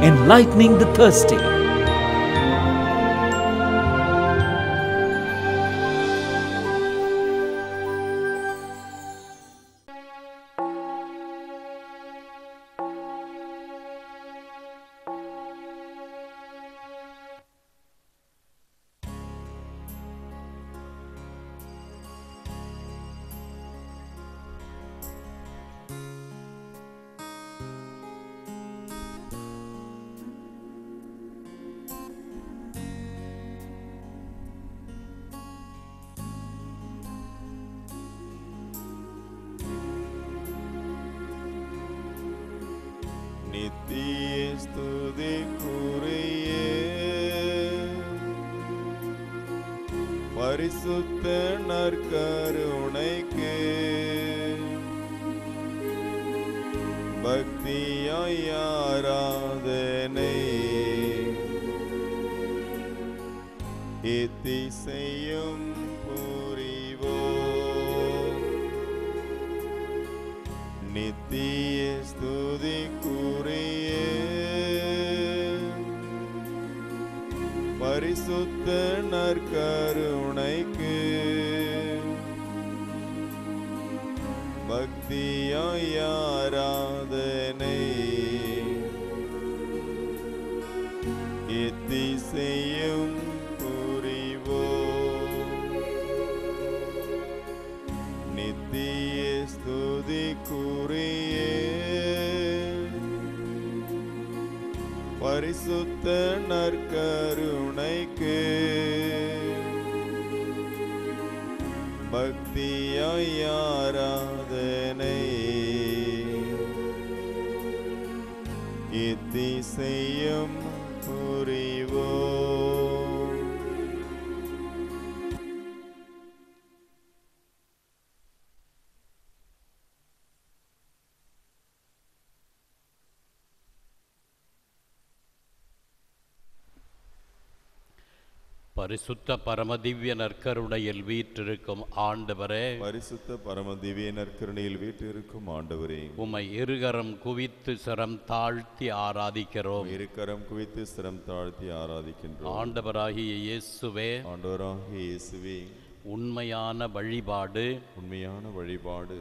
enlightening the thirsty. நித்திய ஸ்துதி கூறிய பரிசுத்த நற்கருணைக்கு பக்தியாய் ஆராதனை இத்திசையும் புரிவோம் நித்திய ஸ்துதி கூறிய பரிசுத்த நற்கருணைக்கு பக்தியாய் ஆராதனை இத்திசையும் புரிவோம் நித்திய ஸ்துதி கூறிய பரிசுத்த நற்கருணைக்கு பக்தியாய் ஆராதனை இத்திசையும் புரிவோம் பரிசுத்த பரமதிவ்ய நற்கருணையில் வீற்றிருக்கும் ஆண்டவரே பரிசுத்த பரம திவ்ய நற்கருணையில் வீற்றிருக்கும் ஆண்டவரே உம்மை இருகரம் குவித்து சிரம் தாழ்த்தி ஆராதிக்கிறோம் இருக்கரம் குவித்து சிரம் தாழ்த்தி ஆராதிக்கின்றோம் ஆண்டவராகிய இயேசுவே ஆண்டவராகிய இயேசுவே உண்மையான வழிபாடு உண்மையான வழிபாடு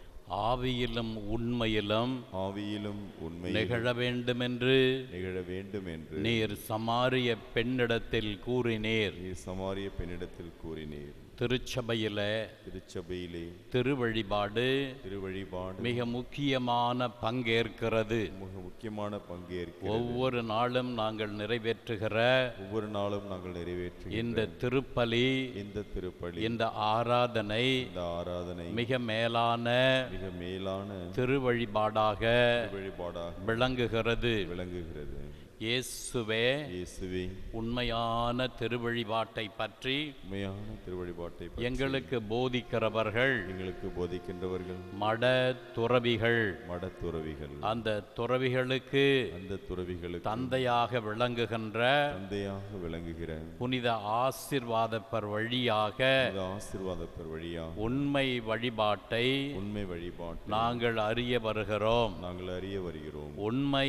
ஆவியிலும் உண்மையிலும் ஆவியிலும் உண்மை நிகழ வேண்டுமென்று நிகழ வேண்டும் என்று நீர் சமாரிய பெண்ணிடத்தில் கூறினீர் நீர் சமாரிய பெண்ணிடத்தில் கூறினீர் திருச்சபையிலே திருச்சபையிலே திருவழிபாடு திருவழிபாடு மிக முக்கியமான பங்கேற்கிறது மிக முக்கியமான பங்கேற்கிறது ஒவ்வொரு நாளும் நாங்கள் நிறைவேற்றுகிற ஒவ்வொரு நாளும் நாங்கள் நிறைவேற்றி இந்த திருப்பலி இந்த திருப்பலி இந்த ஆராதனை இந்த ஆராதனை மிக மேலான மிக மேலான திருவழிபாடாக வழிபாடாக விளங்குகிறது விளங்குகிறது இயேசுவே இயேசுவே உண்மையான திருவழிபாட்டை பற்றி உண்மையான திருவழிபாட்டை பற்றி எங்களுக்கு போதிக்கிறவர்கள் எங்களுக்கு போதிக்கின்றவர்கள் மட துறவிகள் மட துறவிகள் அந்த துறவிகளுக்கு அந்த துறவிகளுக்கு தந்தையாக விளங்குகின்ற தந்தையாக விளங்குகிற புனித ஆசிர்வாதப்பர் வழியாக இந்த ஆசீர்வாதப்பர் வழியாக உண்மை வழிபாட்டை உண்மை வழிபாட்டை நாங்கள் அறிய வருகிறோம் நாங்கள் அறிய வருகிறோம் உண்மை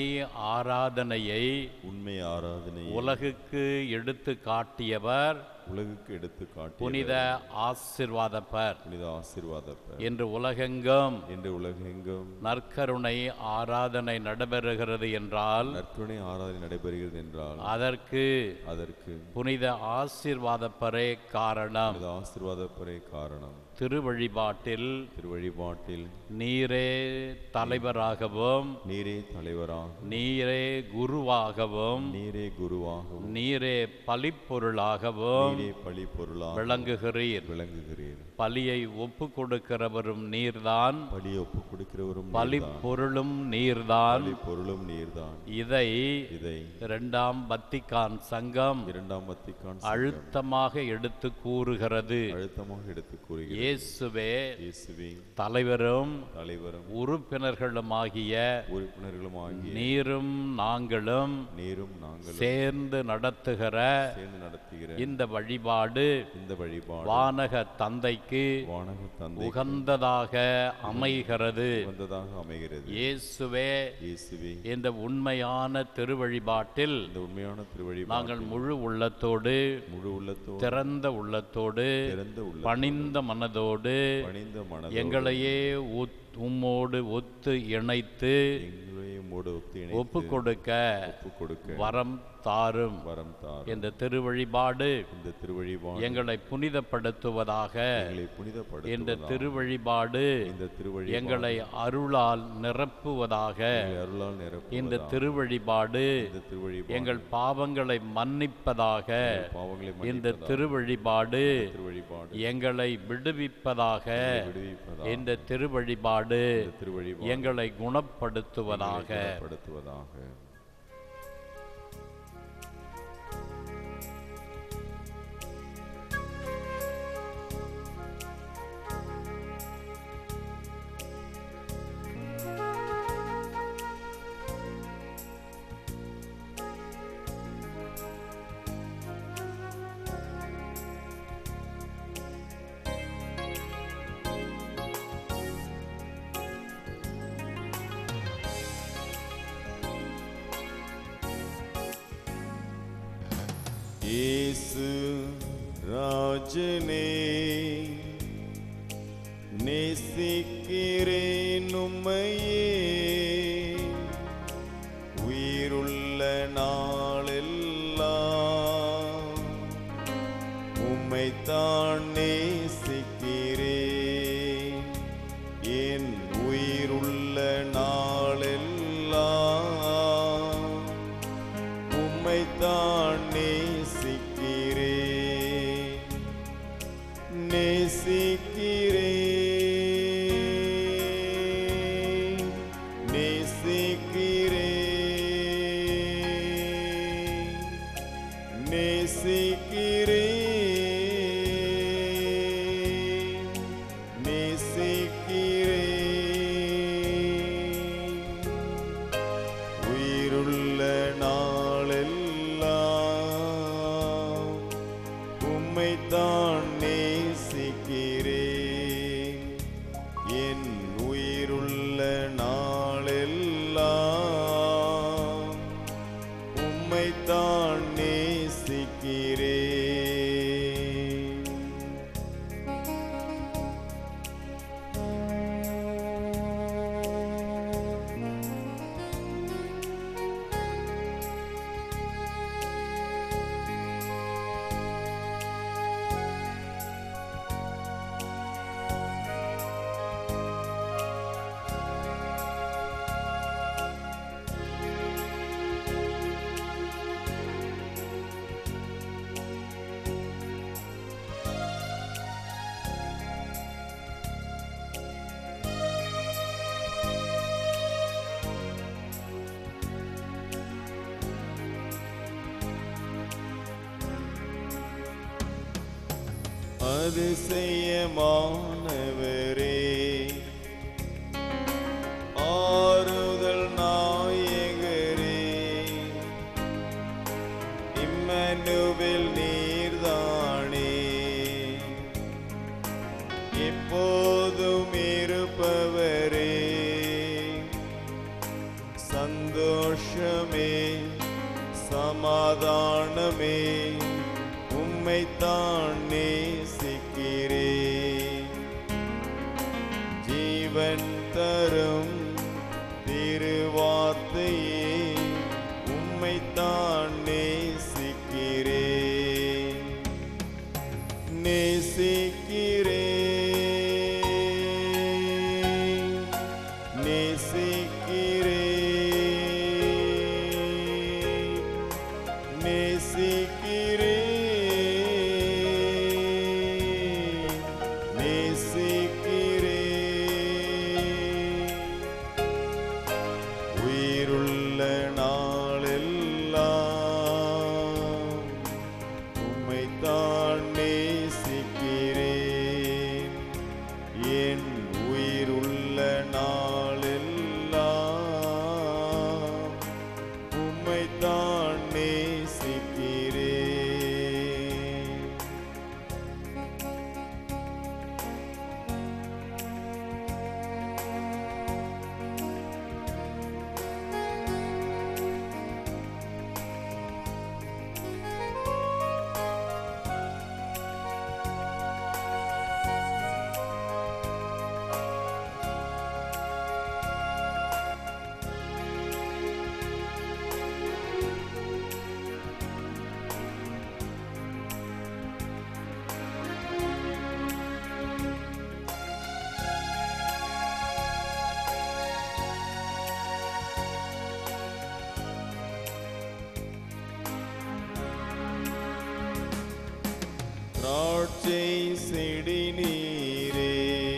ஆராதனையை உண்மை ஆராதனை உலகுக்கு எடுத்து காட்டியவர் உலகுக்கு எடுத்து காட்டிய புனித ஆசிர்வாதப்பர் புனித ஆசீர்வாதப்பர் என்று உலகெங்கும் என்று உலகெங்கும் நற்கருணை ஆராதனை நடைபெறுகிறது என்றால் நற்கருணை ஆராதனை நடைபெறுகிறது என்றால் அதற்கு அதற்கு புனித ஆசிர்வாதப்பரே காரணம் புனித ஆசீர்வாதப்பரே காரணம் திருவழிபாட்டில் திருவழிபாட்டில் நீரே தலைவராகவும் நீரே தலைவராக நீரே குருவாகவும் நீரே குருவாகவும் நீரே பலிப்பொருளாகவும் நீரே பழி பொருளாக விளங்குகிறீர் விளங்குகிறீர் பலியை ஒப்பு கொடுக்கிறவரும் நீர்தான் பலி ஒப்பு கொடுக்கிறவரும் பலி நீர்தான். பொருளும் நீர்தான் பலி பொருளும் நீர்தான் இதை இதை இரண்டாம் வத்திக்கான் சங்கம் இரண்டாம் வத்திக்கான் அழுத்தமாக எடுத்து கூறுகிறது அழுத்தமாக எடுத்து கூறுகிறது இயேசுவே இயேசுவே தலைவரும் தலைவரும் உறுப்பினர்களுமாகிய உறுப்பினர்களும் ஆகிய நீரும் நாங்களும் நீரும் நாங்களும் சேர்ந்து நடத்துகிற சேர்ந்து நடத்துகிற இந்த வழிபாடு இந்த வழிபாடு வானக தந்தைக்கு வானக தந்தை உகந்ததாக அமைகிறது வந்ததாக அமைகிறது இயேசுவே இயேசுவே இந்த உண்மையான திருவழிபாட்டில் இந்த உண்மையான திருவழிபாடு நாங்கள் முழு உள்ளத்தோடு முழு உள்ளத்தோடு திறந்த உள்ளத்தோடு திறந்த உள்ள பணிந்த மனதோடு பணிந்த மனதோடு எங்களையே ஒத்- உம்மோடு ஒத்து இணைத்து எங்களையும் மூடு ஒத்து ஒப்பு இணைத்து கொடுக்க ஒப்பு கொடுக்க வரம் தாரும் வரம் தார் இந்த திருவழிபாடு இந்த திருவழிபாடு எங்களை புனிதப்படுத்துவதாக எங்களை இந்த புனிதப்படுத்துவதாக திருவழிபாடு இந்த திருவழி எங்களை அருளால் நிரப்புவதாக அருளால் இந்த நிரப்புவதாக திருவழிபாடு இந்த திருவழிபாடு எங்கள் பாவங்களை மன்னிப்பதாக பாவங்களை இந்த மன்னிப்பதாக திருவழிபாடு திருவழிபாடு எங்களை விடுவிப்பதாக விடுவிப்பதாக இந்த திருவழிபாடு இந்த திருவழிபாடு எங்களை குணப்படுத்துவதாக படுத்துவதாக இயேசு ராஜனே நேசிக்கிறேன் உம்மையே உயிருள்ள நாளெல்லாம் உம்மைத்தான் நேசிக்கிறேன் என் உயிருள்ள நாளெல்லாம் உம்மைத்தான் நேசிக்கிறேன் நேசிக்கிறேன் நேசிக்கிறேன் நேசிக்கிறேன் நேசிக்கிறேன் உயிருள்ள நாளெல்லாம் உம்மைத்தான் நேசிக்கிறேன் என் உயிருள்ள நாளெல்லாம் உம்மைத்தான் நேசிக்கிறேன் அதிசயமானவரே ஆறுதல் நாயகரே இம்மனுவில் நீர்தானே எப்போதும் இருப்பவரே சந்தோஷமே சமாதானமே உம்மைத்தான் நேசிக்கிறேன் ஜீவன் தரும் திருவார்த்தையே உம்மைத்தான் நேசிக்கிறேன் நேசிக்கிறேன் நேசிக்கிறேன் நேசிக்கிறேன் நேசிக்கிறேன் உயிருள்ள நாளெல்லாம் உம்மைத்தான் நேசிக்கிறேன் என் உயிருள்ள நாளெல்லாம் உம்மைத்தான் நேசிக்கிறேன் திராட்சை செடி நீரே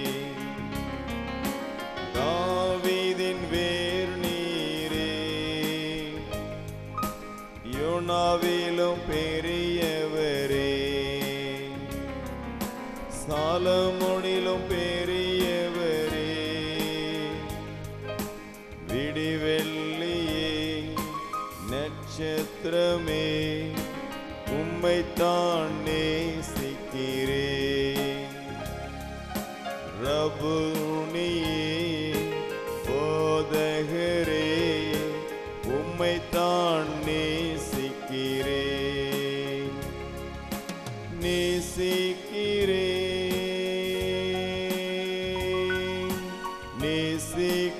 தாவீதின் வேர் நீரே யோனாவிலும் பெரியவரே சாலமோனிலும் பெரியவரே விடிவெள்ளியே நட்சத்திரமே உம்மைத்தான் நேசிக்கிறேன் ரபுனியே போதகரே உம்மைத்தான் நேசிக்கிறேன் நேசிக்கிறேன்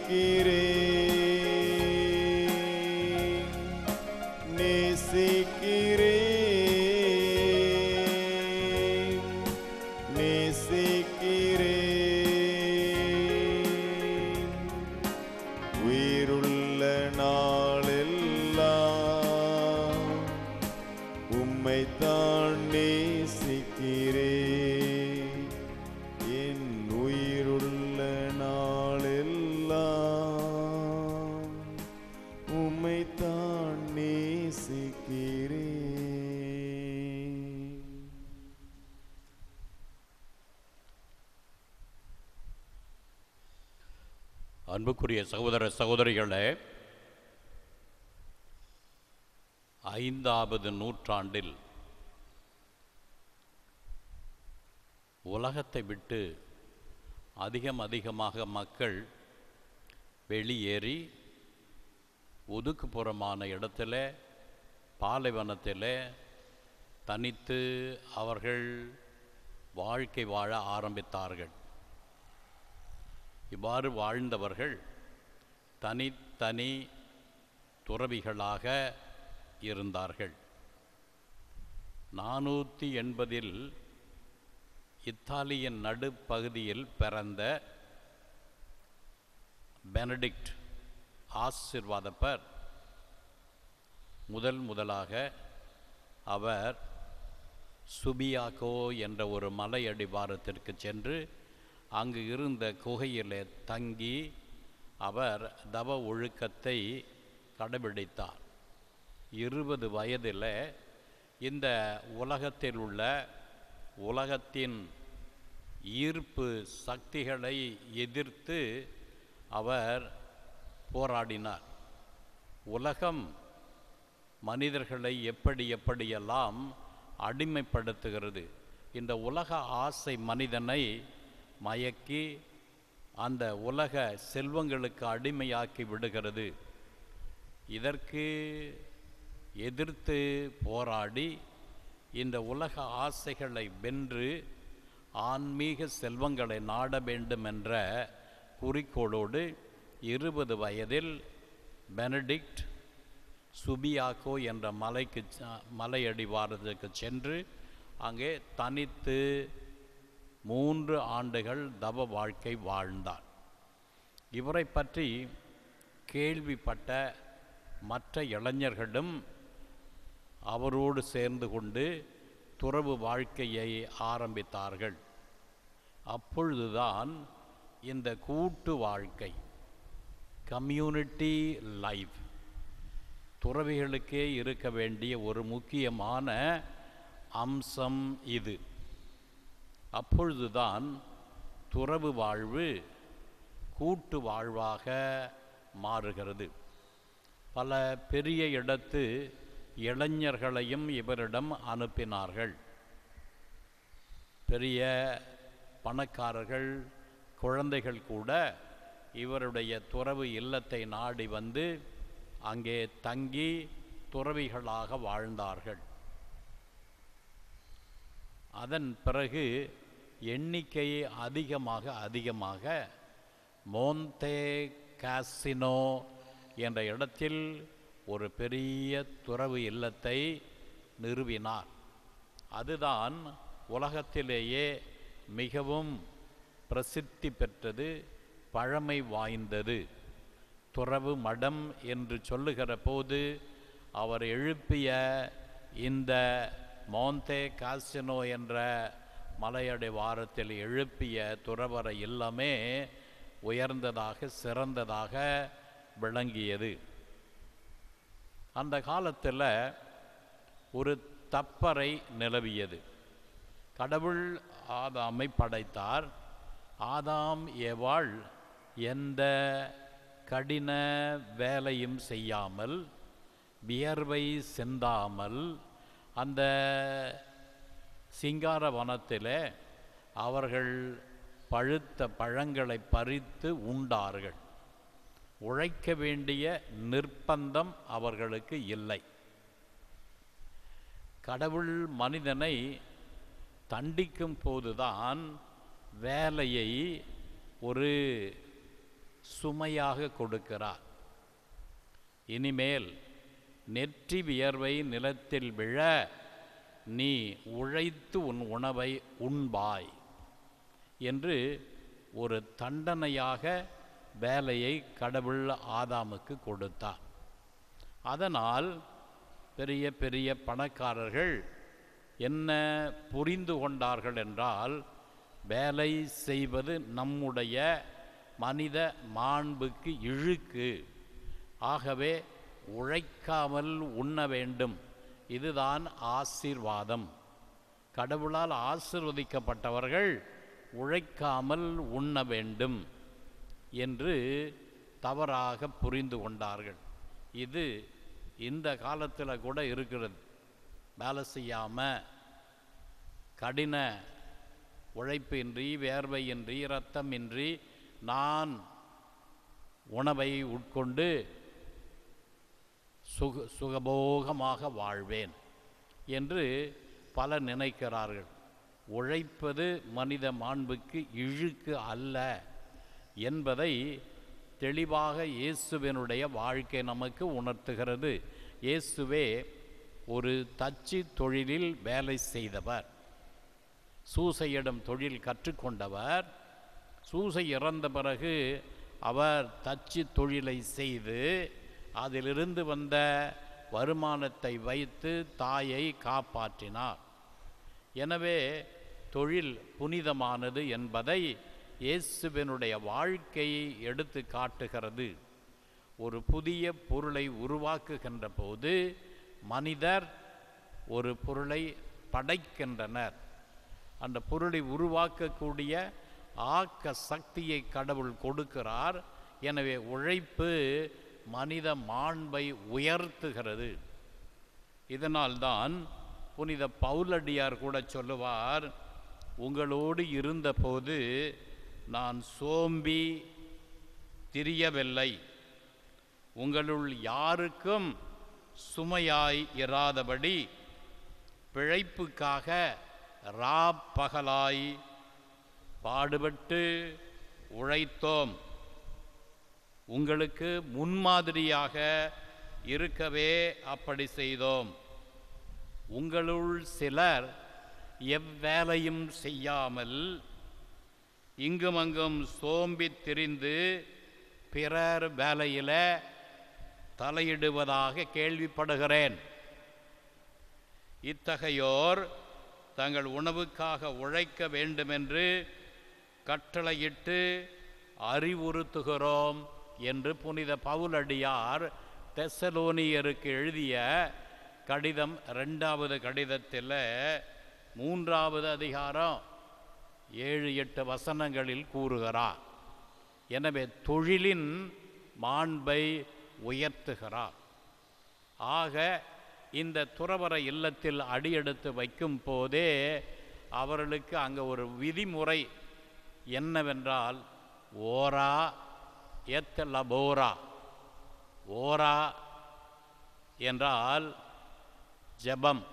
நேசிக்கிறேன் நேசிக்கிறேன் நேசிக்கிறேன் உயிருள்ள நாளெல்லாம் உம்மைத்தான் நேசிக்கிறேன் என் உயிருள்ள நாளெல்லாம் உம்மைத்தான் நேசிக்கிறேன் அன்புக்குரிய சகோதர சகோதரிகளே ஐந்தாவது நூற்றாண்டில் உலகத்தை விட்டு அதிகம் அதிகமாக மக்கள் வெளியேறி ஒதுக்குப்புறமான இடத்துல பாலைவனத்தில் தனித்து அவர்கள் வாழ்க்கை வாழ ஆரம்பித்தார்கள் இவ்வாறு வாழ்ந்தவர்கள் தனித்தனி துறவிகளாக இருந்தார்கள் நானூற்றி எண்பதில் இத்தாலியின் நடுப்பகுதியில் பிறந்த பெனடிக்ட் ஆசிர்வாதப்பர் முதல் முதலாக அவர் சுபியாக்கோ என்ற ஒரு மலை அடிவாரத்திற்கு சென்று அங்கு இருந்த குகையிலே தங்கி அவர் தவ ஒழுக்கத்தை கடைபிடித்தார் இருபது வயதில் இந்த உலகத்தில் உள்ள உலகத்தின் ஈர்ப்பு சக்திகளை எதிர்த்து அவர் போராடினார் உலகம் மனிதர்களை எப்படி எப்படியெல்லாம் அடிமைப்படுத்துகிறது இந்த உலக ஆசை மனிதனை மயக்கி அந்த உலக செல்வங்களுக்கு அடிமையாக்கி விடுகிறது இதற்கு எதிர்த்து போராடி இந்த உலக ஆசைகளை வென்று ஆன்மீக செல்வங்களை நாட வேண்டும் என்ற குறிக்கோளோடு இருபது வயதில் பெனடிக்ட் சுபியாக்கோ என்ற மலைக்கு ச- மலையடிவாரத்துக்கு சென்று அங்கே தனித்து மூன்று ஆண்டுகள் தவ வாழ்க்கை வாழ்ந்தார் இவரை பற்றி கேள்விப்பட்ட மற்ற இளைஞர்களும் அவரோடு சேர்ந்து கொண்டு துறவு வாழ்க்கையை ஆரம்பித்தார்கள் அப்பொழுதுதான் இந்த கூட்டு வாழ்க்கை கம்யூனிட்டி லைஃப் துறவிகளுக்கே இருக்க வேண்டிய ஒரு முக்கியமான அம்சம் இது அப்பொழுதுதான் துறவு வாழ்வு கூட்டு வாழ்வாக மாறுகிறது பல பெரிய இடத்து இளைஞர்களையும் இவரிடம் அனுப்பினார்கள் பெரிய பணக்காரர்கள் குழந்தைகள் கூட இவருடைய துறவு இல்லத்தை நாடி வந்து அங்கே தங்கி துறவிகளாக வாழ்ந்தார்கள் அதன் பிறகு எண்ணிக்கை அதிகமாக அதிகமாக மோந்தே காசினோ என்ற இடத்தில் ஒரு பெரிய துறவு இல்லத்தை நிறுவினார் அதுதான் உலகத்திலேயே மிகவும் பிரசித்தி பெற்றது பழமை வாய்ந்தது துறவு மடம் என்று சொல்லுகிற போது அவர் எழுப்பிய இந்த மோந்தே காசினோ என்ற மலையடை வாரத்தில் எழுப்பிய துறவரை எல்லாமே உயர்ந்ததாக சிறந்ததாக விளங்கியது அந்த காலத்தில் ஒரு தப்பறை நிலவியது கடவுள் ஆதாமை படைத்தார் ஆதாம் ஏவாள் எந்த கடின வேலையும் செய்யாமல் வியர்வை சிந்தாமல் அந்த சிங்கார வனத்திலே அவர்கள் பழுத்த பழங்களை பறித்து உண்டார்கள் உழைக்க வேண்டிய நிர்பந்தம் அவர்களுக்கு இல்லை கடவுள் மனிதனை தண்டிக்கும் போதுதான் வேலையை ஒரு சுமையாக கொடுக்கிறார் இனிமேல் நெற்றி வியர்வை நிலத்தில் விழ நீ உழைத்து உன் உணவை உண்பாய் என்று ஒரு தண்டனையாக வேலையை கடவுள் ஆதாமுக்கு கொடுத்தார் அதனால் பெரிய பெரிய பணக்காரர்கள் என்ன புரிந்து கொண்டார்கள் என்றால் வேலை செய்வது நம்முடைய மனித மாண்புக்கு இழுக்கு ஆகவே உழைக்காமல் உண்ண வேண்டும் இதுதான் ஆசீர்வாதம் கடவுளால் ஆசிர்வதிக்கப்பட்டவர்கள் உழைக்காமல் உண்ண வேண்டும் என்று தவறாக புரிந்து கொண்டார்கள் இது இந்த காலத்தில் கூட இருக்கிறது வேலை செய்யாமல் கடின உழைப்பின்றி வேர்வையின்றி இரத்தமின்றி நான் உணவை உட்கொண்டு சுக சுகபோகமாக வாழ்வேன் என்று பலர் நினைக்கிறார்கள் உழைப்பது மனித மாண்புக்கு இழுக்கு அல்ல என்பதை தெளிவாக இயேசுவினுடைய வாழ்க்கை நமக்கு உணர்த்துகிறது இயேசுவே ஒரு தச்சு தொழிலில் வேலை செய்தவர் சூசையிடம் தொழில் கற்றுக்கொண்டவர் சூசை இறந்த பிறகு அவர் தச்சு தொழிலை செய்து அதிலிருந்து வந்த வருமானத்தை வைத்து தாயை காப்பாற்றினார் எனவே தொழில் புனிதமானது என்பதை இயேசுவினுடைய வாழ்க்கையை எடுத்து காட்டுகிறது ஒரு புதிய பொருளை உருவாக்குகின்ற போது மனிதர் ஒரு பொருளை படைக்கின்றனர் அந்த பொருளை உருவாக்கக்கூடிய ஆக்க சக்தியை கடவுள் கொடுக்கிறார் எனவே உழைப்பு மனித மாண்பை உயர்த்துகிறது இதனால்தான் புனித பவுலடியார் கூட சொல்லுவார் உங்களோடு இருந்தபோது நான் சோம்பி திரியவில்லை உங்களுள் யாருக்கும் சுமையாய் இராதபடி பிழைப்புக்காக ராப்பகலாய் பாடுபட்டு உழைத்தோம் உங்களுக்கு முன்மாதிரியாக இருக்கவே அப்படி செய்தோம் உங்களுள் சிலர் எவ்வேலையும் செய்யாமல் இங்குமங்கும் சோம்பித் திரிந்து பிறர் வேலையில் தலையிடுவதாக கேள்விப்படுகிறேன் இத்தகையோர் தங்கள் உணவுக்காக உழைக்க வேண்டுமென்று கட்டளையிட்டு அறிவுறுத்துகிறோம் என்று புனித பவுலடியார் தெசலோனியருக்கு எழுதிய கடிதம் ரெண்டாவது கடிதத்தில் மூன்றாவது அதிகாரம் ஏழு எட்டு வசனங்களில் கூறுகிறார் எனவே தொழிலின் மாண்பை உயர்த்துகிறார் ஆக இந்த துறவர இல்லத்தில் அடியெடுத்து வைக்கும் போதே அவர்களுக்கு அங்கே ஒரு விதிமுறை என்னவென்றால் ஓரா எத் லபோரா ஓரா என்றால் ஜெபம்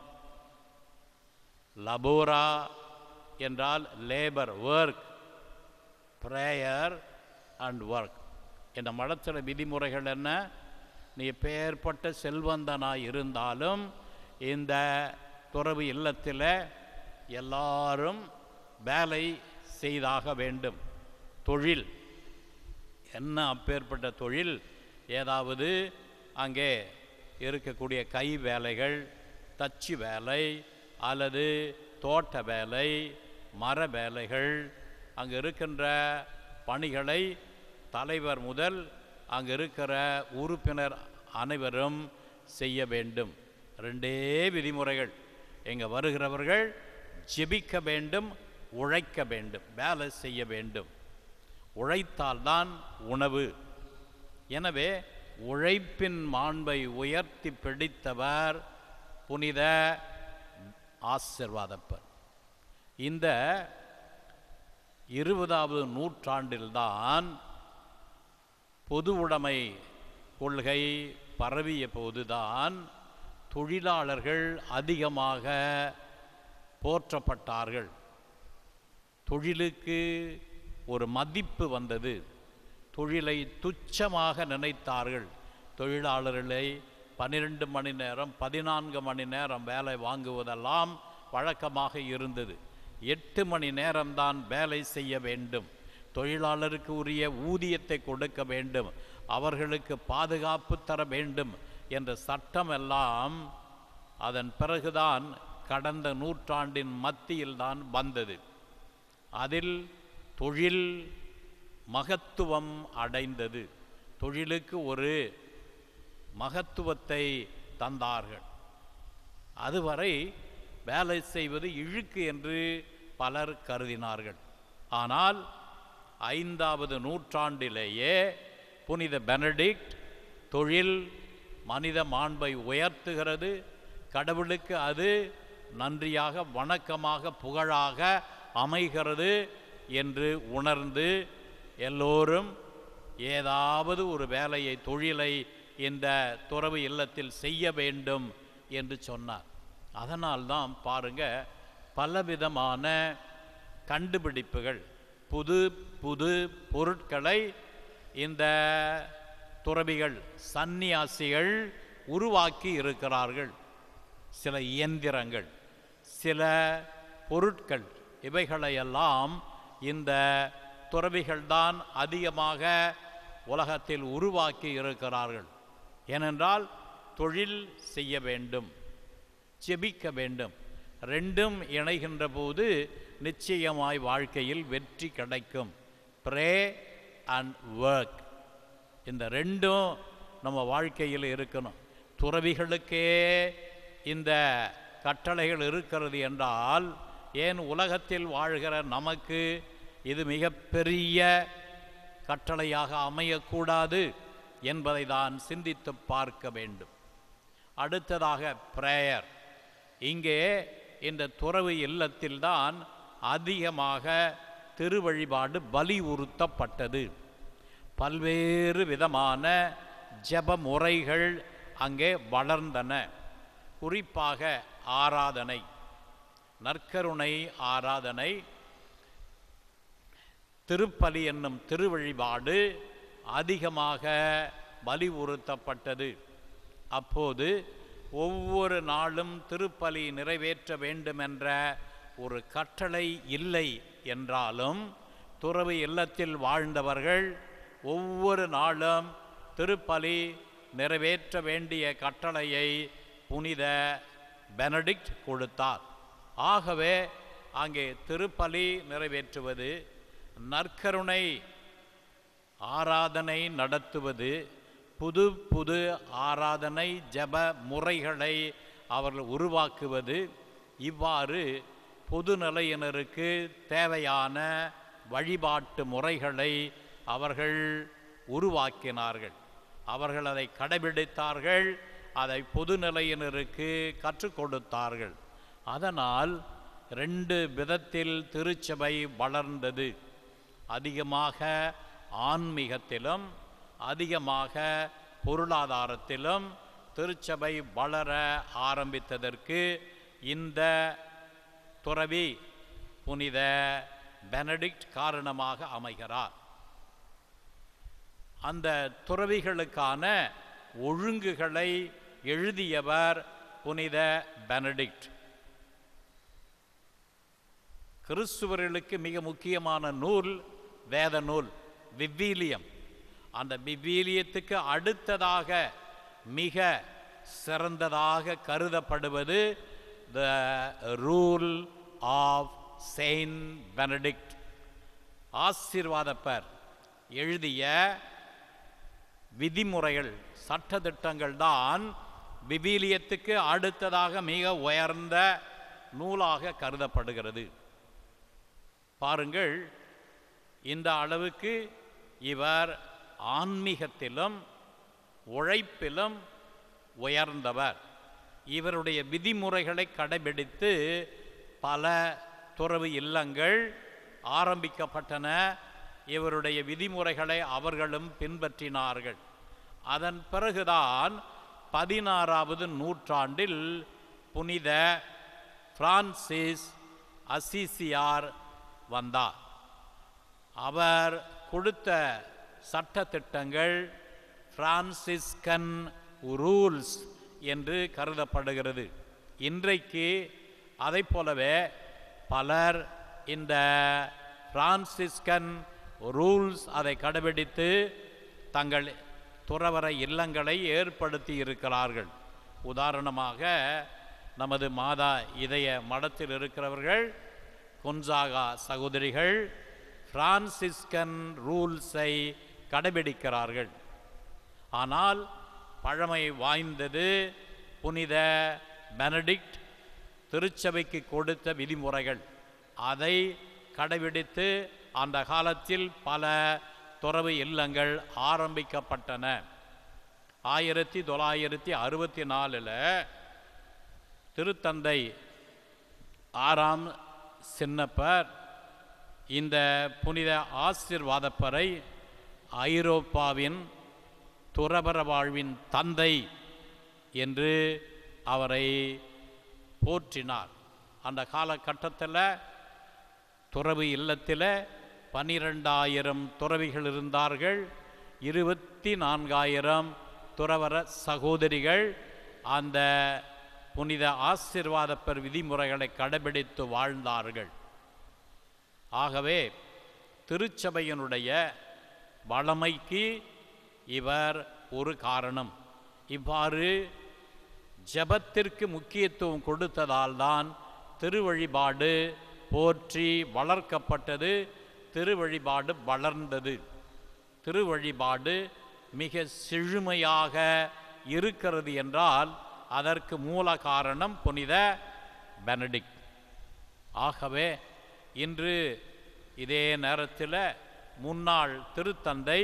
லபோரா என்றால் labour work prayer and work இந்த மடத்தில் விதிமுறைகள் என்ன நீ பெயர்பட்ட செல்வந்தனாய் இருந்தாலும் இந்த துறவு இல்லத்தில் எல்லாரும் வேலை செய்தாக வேண்டும் தொழில் என்ன அப்பேற்பட்ட தொழில் ஏதாவது அங்கே இருக்கக்கூடிய கை வேலைகள் தச்சு வேலை அல்லது தோட்ட வேலை மர வேலைகள் அங்கே இருக்கின்ற பணிகளை தலைவர் முதல் அங்கே இருக்கிற உறுப்பினர் அனைவரும் செய்ய வேண்டும் ரெண்டே விதிமுறைகள் இங்கே வருகிறவர்கள் ஜெபிக்க வேண்டும் உழைக்க வேண்டும் வேலை செய்ய வேண்டும் உழைத்தால்தான் உணவு எனவே உழைப்பின் மாண்பை உயர்த்தி பிடித்தவர் புனித ஆசிர்வாதப்பர் இந்த இருபதாவது நூற்றாண்டில்தான் பொது உடைமை கொள்கை பரவிய போதுதான் தொழிலாளர்கள் அதிகமாக போற்றப்பட்டார்கள் தொழிலுக்கு ஒரு மதிப்பு வந்தது தொழிலை துச்சமாக நினைத்தார்கள் தொழிலாளர்களை பன்னிரெண்டு மணி நேரம் பதினான்கு மணி நேரம் வேலை வாங்குவதெல்லாம் வழக்கமாக இருந்தது எட்டு மணி நேரம்தான் வேலை செய்ய வேண்டும் தொழிலாளருக்கு உரிய ஊதியத்தை கொடுக்க வேண்டும் அவர்களுக்கு பாதுகாப்பு தர வேண்டும் என்ற சட்டம் எல்லாம் அதன் பிறகுதான் கடந்த நூற்றாண்டின் மத்தியில்தான் வந்தது அதில் தொழில் மகத்துவம் அடைந்தது தொழிலுக்கு ஒரு மகத்துவத்தை தந்தார்கள் அதுவரை வேலை செய்வது இழுக்கு என்று பலர் கருதினார்கள் ஆனால் ஐந்தாவது நூற்றாண்டிலேயே புனித பெனடிக்ட் தொழில் மனித மாண்பை உயர்த்துகிறது கடவுளுக்கு அது நன்றியாக வணக்கமாக புகழாக அமைகிறது என்று உணர்ந்து எல்லோரும் ஏதாவது ஒரு வேலையை தொழிலை இந்த துறவு இல்லத்தில் செய்ய வேண்டும் என்று சொன்னார் அதனால்தான் பாருங்க பலவிதமான கண்டுபிடிப்புகள் புது புது பொருட்களை இந்த துறவிகள் சந்நியாசிகள் உருவாக்கி இருக்கிறார்கள் சில இயந்திரங்கள் சில பொருட்கள் இவைகளையெல்லாம் இந்த துறவிகள்தான் அதிகமாக உலகத்தில் உருவாக்கி இருக்கிறார்கள் ஏனென்றால் தொழில் செய்ய வேண்டும் ஜெபிக்க வேண்டும் ரெண்டும் இணைகின்ற போது நிச்சயமாய் வாழ்க்கையில் வெற்றி கிடைக்கும் ப்ரே அண்ட் ஒர்க் இந்த ரெண்டும் நம்ம வாழ்க்கையில் இருக்கணும் துறவிகளுக்கே இந்த கட்டளைகள் இருக்கிறது என்றால் ஏன் உலகத்தில் வாழ்கிற நமக்கு இது மிகப்பெரிய கட்டளையாக அமையக்கூடாது என்பதை தான் சிந்தித்து பார்க்க வேண்டும் அடுத்ததாக பிரேயர் இங்கே இந்த துறவு இல்லத்தில்தான் அதிகமாக திருவழிபாடு வலியுறுத்தப்பட்டது பல்வேறு விதமான ஜெப முறைகள் அங்கே வளர்ந்தன குறிப்பாக ஆராதனை நற்கருணை ஆராதனை திருப்பலி என்னும் திருவழிபாடு அதிகமாக வலியுறுத்தப்பட்டது அப்போது ஒவ்வொரு நாளும் திருப்பலி நிறைவேற்ற வேண்டுமென்ற ஒரு கட்டளை இல்லை என்றாலும் துறவு இல்லத்தில் வாழ்ந்தவர்கள் ஒவ்வொரு நாளும் திருப்பலி நிறைவேற்ற வேண்டிய கட்டளையை புனித பெனடிக்ட் கொடுத்தார் ஆகவே அங்கே திருப்பலி நிறைவேற்றுவது நற்கருணை ஆராதனை நடத்துவது புது புது ஆராதனை ஜெப முறைகளை அவர்கள் உருவாக்குவது இவ்வாறு பொதுநிலையினருக்கு தேவையான வழிபாட்டு முறைகளை அவர்கள் உருவாக்கினார்கள் அவர்கள் அதை கடைபிடித்தார்கள் அதை பொதுநிலையினருக்கு கற்றுக் கொடுத்தார்கள் அதனால் ரெண்டு விதத்தில் திருச்சபை வளர்ந்தது அதிகமாக ஆன்மீகத்திலும் அதிகமாக பொருளாதாரத்திலும் திருச்சபை வளர ஆரம்பித்ததற்கு இந்த துறவி புனித பெனடிக்ட் காரணமாக அமைகிறார் அந்த துறவிகளுக்கான ஒழுங்குகளை எழுதியவர் புனித பெனடிக்ட் கிறிஸ்துவர்களுக்கு மிக முக்கியமான நூல் வேத நூல் விவ்வீலியம் அந்த விவ்வீலியத்துக்கு அடுத்ததாக மிக சிறந்ததாக கருதப்படுவது the rule of saint Benedict ஆசீர்வாதப்பர் எழுதிய விதிமுறைகள் சட்டதிட்டங்கள் தான் விவிலியத்துக்கு அடுத்ததாக மிக உயர்ந்த நூலாக கருதப்படுகிறது பாருங்கள் இந்த அளவுக்கு இவர் ஆன்மீகத்திலும் உழைப்பிலும் உயர்ந்தவர் இவருடைய விதிமுறைகளை கடைபிடித்து பல துறவு இல்லங்கள் ஆரம்பிக்கப்பட்டன இவருடைய விதிமுறைகளை அவர்களும் பின்பற்றினார்கள் அதன் பிறகுதான் பதினாறாவது நூற்றாண்டில் புனித பிரான்சிஸ் அசிசியார் வந்தார் அவர் கொடுத்த சட்டத்திட்டங்கள் பிரான்சிஸ்கன் ரூல்ஸ் என்று கருதப்படுகிறது இன்றைக்கு அதை போலவே பலர் இந்த பிரான்சிஸ்கன் ரூல்ஸ் அதை கடைபிடித்து தங்கள் துறவர இல்லங்களை ஏற்படுத்தி இருக்கிறார்கள் உதாரணமாக நமது மாதா இதய மடத்தில் இருக்கிறவர்கள் குன்சாகா சகோதரிகள் பிரான்சிஸ்கன் ரூல்ஸை கடைபிடிக்கிறார்கள் ஆனால் பழமை வாய்ந்தது புனித பெனடிக்ட் திருச்சபைக்கு கொடுத்த விதிமுறைகள் அதை கடைபிடித்து அந்த காலத்தில் பல துறவு இல்லங்கள் ஆரம்பிக்கப்பட்டன ஆயிரத்தி தொள்ளாயிரத்தி அறுபத்தி நாலில் திருத்தந்தை ஆறாம் சின்னப்பர் இந்த புனித ஆசிர்வாதப்பரை ஐரோப்பாவின் துறவர வாழ்வின் தந்தை என்று அவரை போற்றினார் அந்த காலகட்டத்தில் துறவு இல்லத்தில் பனிரெண்டாயிரம் துறவிகள் இருந்தார்கள் இருபத்தி நான்காயிரம் துறவர சகோதரிகள் அந்த புனித ஆசிர்வாதப்பர் விதிமுறைகளை கடைபிடித்து வாழ்ந்தார்கள் ஆகவே திருச்சபையினுடைய வளமைக்கு இவர் ஒரு காரணம் இவ்வாறு ஜெபத்திற்கு முக்கியத்துவம் கொடுத்ததால் தான் திருவழிபாடு போற்றி வளர்க்கப்பட்டது திருவழிபாடு வளர்ந்தது திருவழிபாடு மிக செழுமையாக இருக்கிறது என்றால் அதற்கு மூல காரணம் புனித பெனடிக்ட் ஆகவே இன்று இதே நேரத்தில் முன்னாள் திருத்தந்தை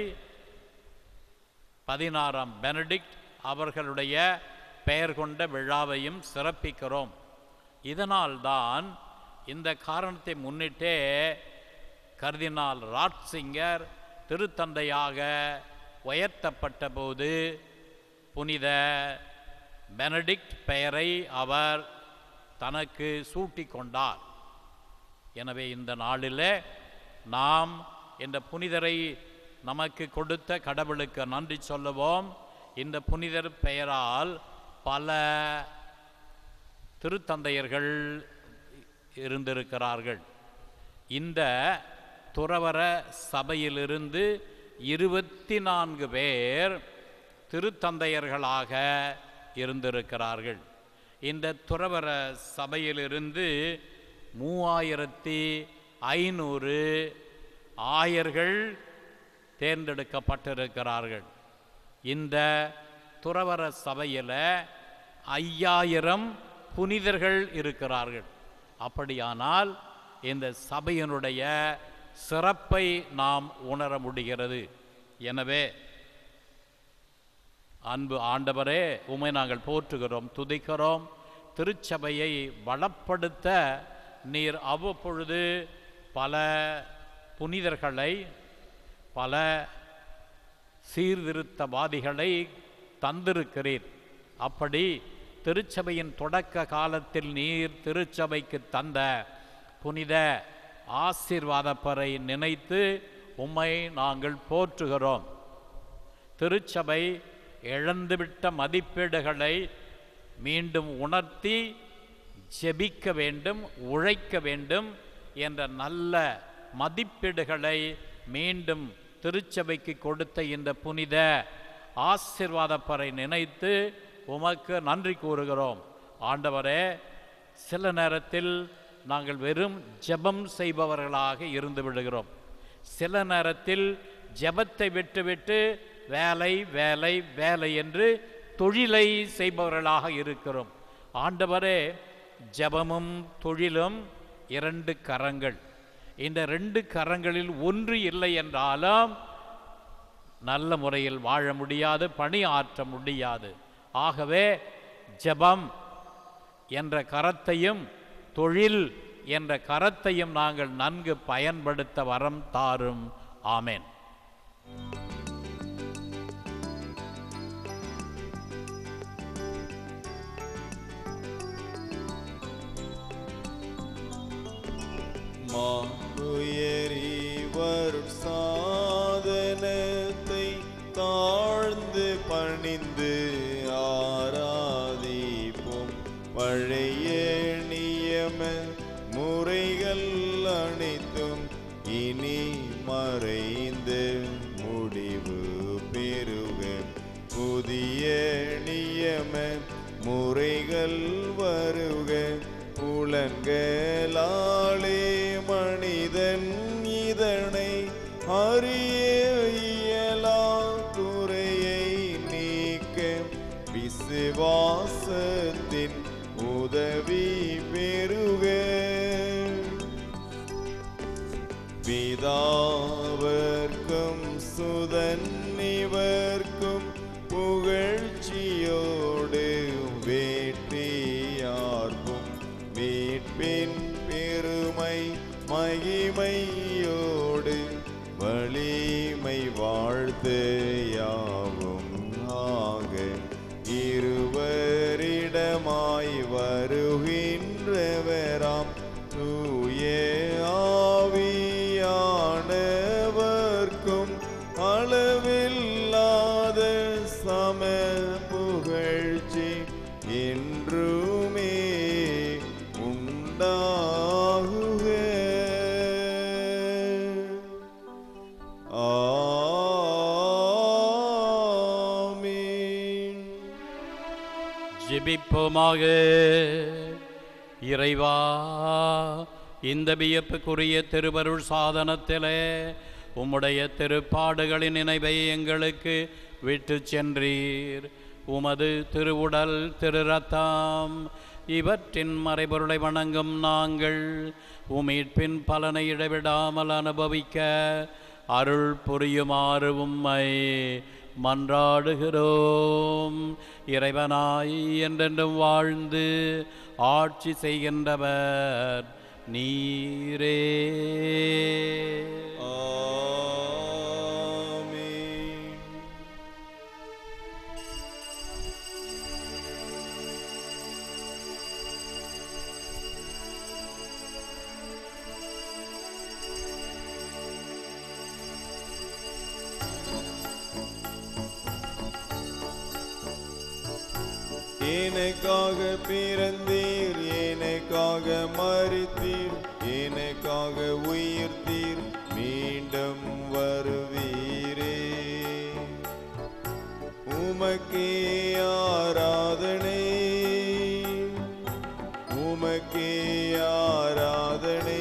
பதினாறாம் பெனடிக்ட் அவர்களுடைய பெயர் கொண்ட விழாவையும் சிறப்பிக்கிறோம் இதனால்தான் இந்த காரணத்தை முன்னிட்டே கர்தினால் ராட்சிங்கர் திருத்தந்தையாக உயர்த்தப்பட்ட போது புனித பெனடிக்ட் பெயரை அவர் தனக்கு சூட்டிக் கொண்டார் எனவே இந்த நாளில் நாம் இந்த புனிதரை நமக்கு கொடுத்த கடவுளுக்கு நன்றி சொல்லுவோம் இந்த புனிதர் பெயரால் பல திருத்தந்தையர்கள் இருந்திருக்கிறார்கள் இந்த துறவர சபையிலிருந்து இருபத்தி நான்கு பேர் திருத்தந்தையர்களாக இருந்திருக்கிறார்கள் இந்த துறவர சபையிலிருந்து மூவாயிரத்தி ஐநூறு ஆயர்கள் தேர்ந்தெடுக்கப்பட்டிருக்கிறார்கள் இந்த துறவர சபையில் ஐயாயிரம் புனிதர்கள் இருக்கிறார்கள் அப்படியானால் இந்த சபையினுடைய சிறப்பை நாம் உணர முடிகிறது எனவே அன்பு ஆண்டவரே உமை நாங்கள் போற்றுகிறோம் துதிக்கிறோம் திருச்சபையை வளப்படுத்த நீர் அவ்வப்பொழுது பல புனிதர்களை பல சீர்திருத்தவாதிகளை தந்திருக்கிறீர் அப்படி திருச்சபையின் தொடக்க காலத்தில் நீர் திருச்சபைக்கு தந்த புனித ஆசீர்வாதப்பரை நினைத்து உம்மை நாங்கள் போற்றுகிறோம் திருச்சபை இழந்துவிட்ட மதிப்பீடுகளை மீண்டும் உணர்த்தி ஜெபிக்க வேண்டும் உழைக்க வேண்டும் என்ற நல்ல மதிப்பீடுகளை மீண்டும் திருச்சபைக்கு கொடுத்த இந்த புனித ஆசிர்வாதப்பறை நினைத்து உமக்கு நன்றி கூறுகிறோம் ஆண்டவரே சில நேரத்தில் நாங்கள் வெறும் ஜெபம் செய்பவர்களாக இருந்து விடுகிறோம் சில நேரத்தில் ஜெபத்தை விட்டுவிட்டு வேலை வேலை வேலை என்று தொழிலை செய்பவர்களாக இருக்கிறோம் ஆண்டவரே ஜெபமும் தொழிலும் இரண்டு கரங்கள் இந்த ரெண்டு கரங்களில் ஒன்று இல்லை என்றாலும் நல்ல முறையில் வாழ முடியாது பணி ஆற்ற முடியாது ஆகவே ஜெபம் என்ற கரத்தையும் தொழில் என்ற கரத்தையும் நாங்கள் நன்கு பயன்படுத்த வரம் தாரும் ஆமென் மாறுயரிவர் சாதனத்தை தாழ்ந்து பணிந்து ஆராதிப்போம் பழைய நியம முறைகள் அனைத்தும் இனி மறைந்து முடிவு பெறுக புதிய நியம முறைகள் வருக புலன்களாலே மனிதன் இதனை அறிய இயலா குறையை நீக்க விசுவாசத்தின் உதவி பெறுக பிதாவர்க்கும் சுதன் இவர்க்கும் புகழ்ச்சியோடு வேட்டியார்க்கும் மீட்பின் பெருமை மகிமையோடு வலிமை வாழ்த்து யாவும் ஆக இருவரிடமாய் வருகின்றவராம் தூய ஆவியானவர்க்கும் அளவில்லாத சம புகழ்ச்சி என்றுமே உண்டாகுக ஆமீன் ஜெபிப்போமாக இறைவா இந்த வியப்புக்குரிய திருவருள் சாதனத்திலே உம்முடைய திருப்பாடுகளின் நினைவை எங்களுக்கு விட்டு சென்றீர் உமது திருவுடல் திரு ரத்தம் இவற்றின் மறைபொருளை வணங்கும் நாங்கள் உமீட்பின் பலனை இடைவிடாமல் அனுபவிக்க அருள் புரியுமாறு உம்மை மன்றாடுகிறோம் இறைவனாய் என்றென்றும் வாழ்ந்து ஆட்சி செய்கின்றவர் நீரே ஆமீன் எனக்காக பிறந்தீர் எனக்காக மறித்தீர் எனக்காக உயிர்த்தீர் மீண்டும் வருவீரே உமக்கே ஆராதனை உமக்கே ஆராதனை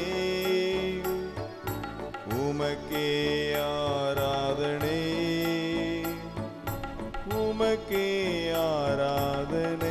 உமக்கே ஆராதனை உமக்கே ஆராதனை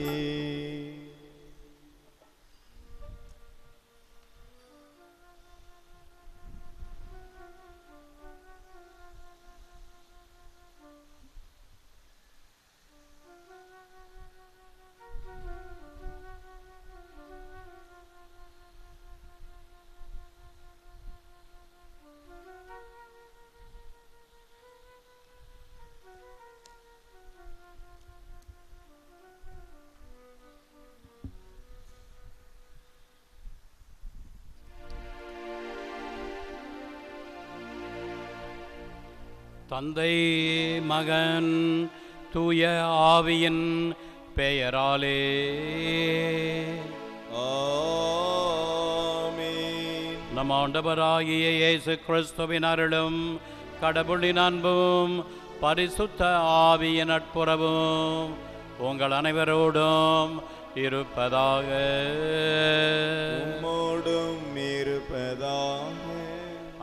தந்தை மகன் தூய ஆவியின் பெயராலே ஆமென் நம் ஆண்டவராகிய இயேசு கிறிஸ்துவின் அருளும் கடவுளின் அன்பும் பரிசுத்த ஆவியின் நட்புறவும் உங்கள் அனைவரோடும் இருப்பதாக உம்மோடும்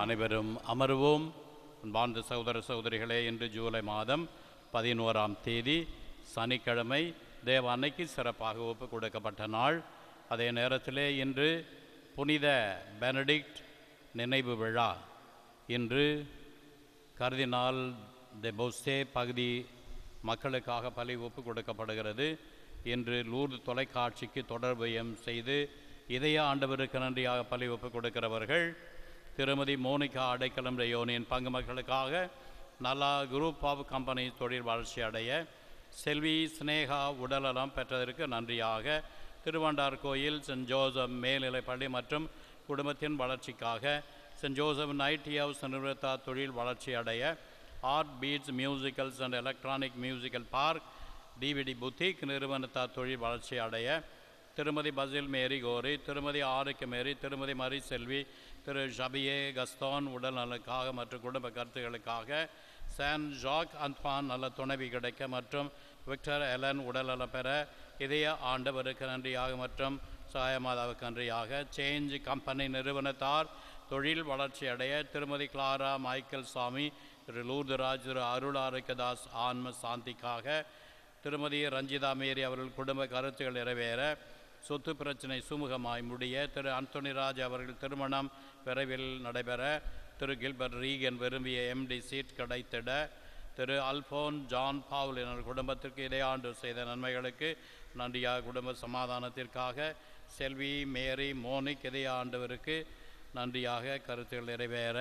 அனைவரும் அமர்வோம் அன்பார்ந்த சகோதர சகோதரிகளே இன்று ஜூலை மாதம் பதினோராம் தேதி சனிக்கிழமை தேவ அன்னைக்கு சிறப்பாக ஒப்பு கொடுக்கப்பட்ட நாள் அதே நேரத்திலே இன்று புனித பெனடிக்ட் நினைவு விழா இன்று கர்தினால் தி பொஸ்டே பகுதி மக்களுக்காக பலி ஒப்பு கொடுக்கப்படுகிறது இன்று லூர்து தொலைக்காட்சிக்கு தொடர்புயம் செய்து இதய ஆண்டவருக்கு நன்றியாக பலி ஒப்பு கொடுக்கிறவர்கள் திருமதி மோனிகா அடைக்கலம் ரயோனியின் பங்கு மக்களுக்காக நலா குரூப் ஆஃப் கம்பெனி தொழில் வளர்ச்சி அடைய செல்வி ஸ்னேகா உடல்நலம் பெற்றதற்கு நன்றியாக திருவண்டார் கோயில் சென்ட் ஜோசப் மேல்நிலைப்பள்ளி மற்றும் குடும்பத்தின் வளர்ச்சிக்காக சென்ட் ஜோசப் நைட்டி ஹவுஸ் நிறுவனத்தா தொழில் வளர்ச்சி அடைய art beats musicals and electronic musical park DVD boutique நிறுவனத்தார் தொழில் வளர்ச்சி அடைய திருமதி பசில் மேரி கோரி திருமதி ஆரோக்கிய மேரி திருமதி மரி செல்வி திரு ஷபியே கஸ்தான் உடல் நலனுக்காக மற்றும் குடும்ப கருத்துகளுக்காக சான் ஜாக் அந்த்வான் நல்ல துணைவி கிடைக்க மற்றும் விக்டர் எலன் உடல்நலம் பெற இதய ஆண்டவருக்கு நன்றியாக மற்றும் சாயமாதாவுக்கு நன்றியாக சேஞ்ச் கம்பெனி நிறுவனத்தார் தொழில் வளர்ச்சி அடைய திருமதி கிளாரா மைக்கேல் சாமி திரு லூர்துராஜ் திரு அருள் ஆரோக்கியதாஸ் ஆன்ம சாந்திக்காக திருமதி ரஞ்சிதா மேரி அவர்கள் குடும்ப கருத்துகள் நிறைவேற சொத்து பிரச்சனை சுமூகமாய் முடிய திரு அந்தோனிராஜ் அவர்கள் திருமணம் விரைவில் நடைபெற திரு கில்பர்ட் ரீகன் விரும்பிய எம்டி சீட் கிடைத்திட திரு அல்போன் ஜான் பாவுல் என்ற குடும்பத்திற்கு இடையாண்டு செய்த நன்மைகளுக்கு நன்றியாக குடும்ப சமாதானத்திற்காக செல்வி மேரி மோனிக் இதய ஆண்டவருக்கு நன்றியாக கருத்துகள் நிறைவேற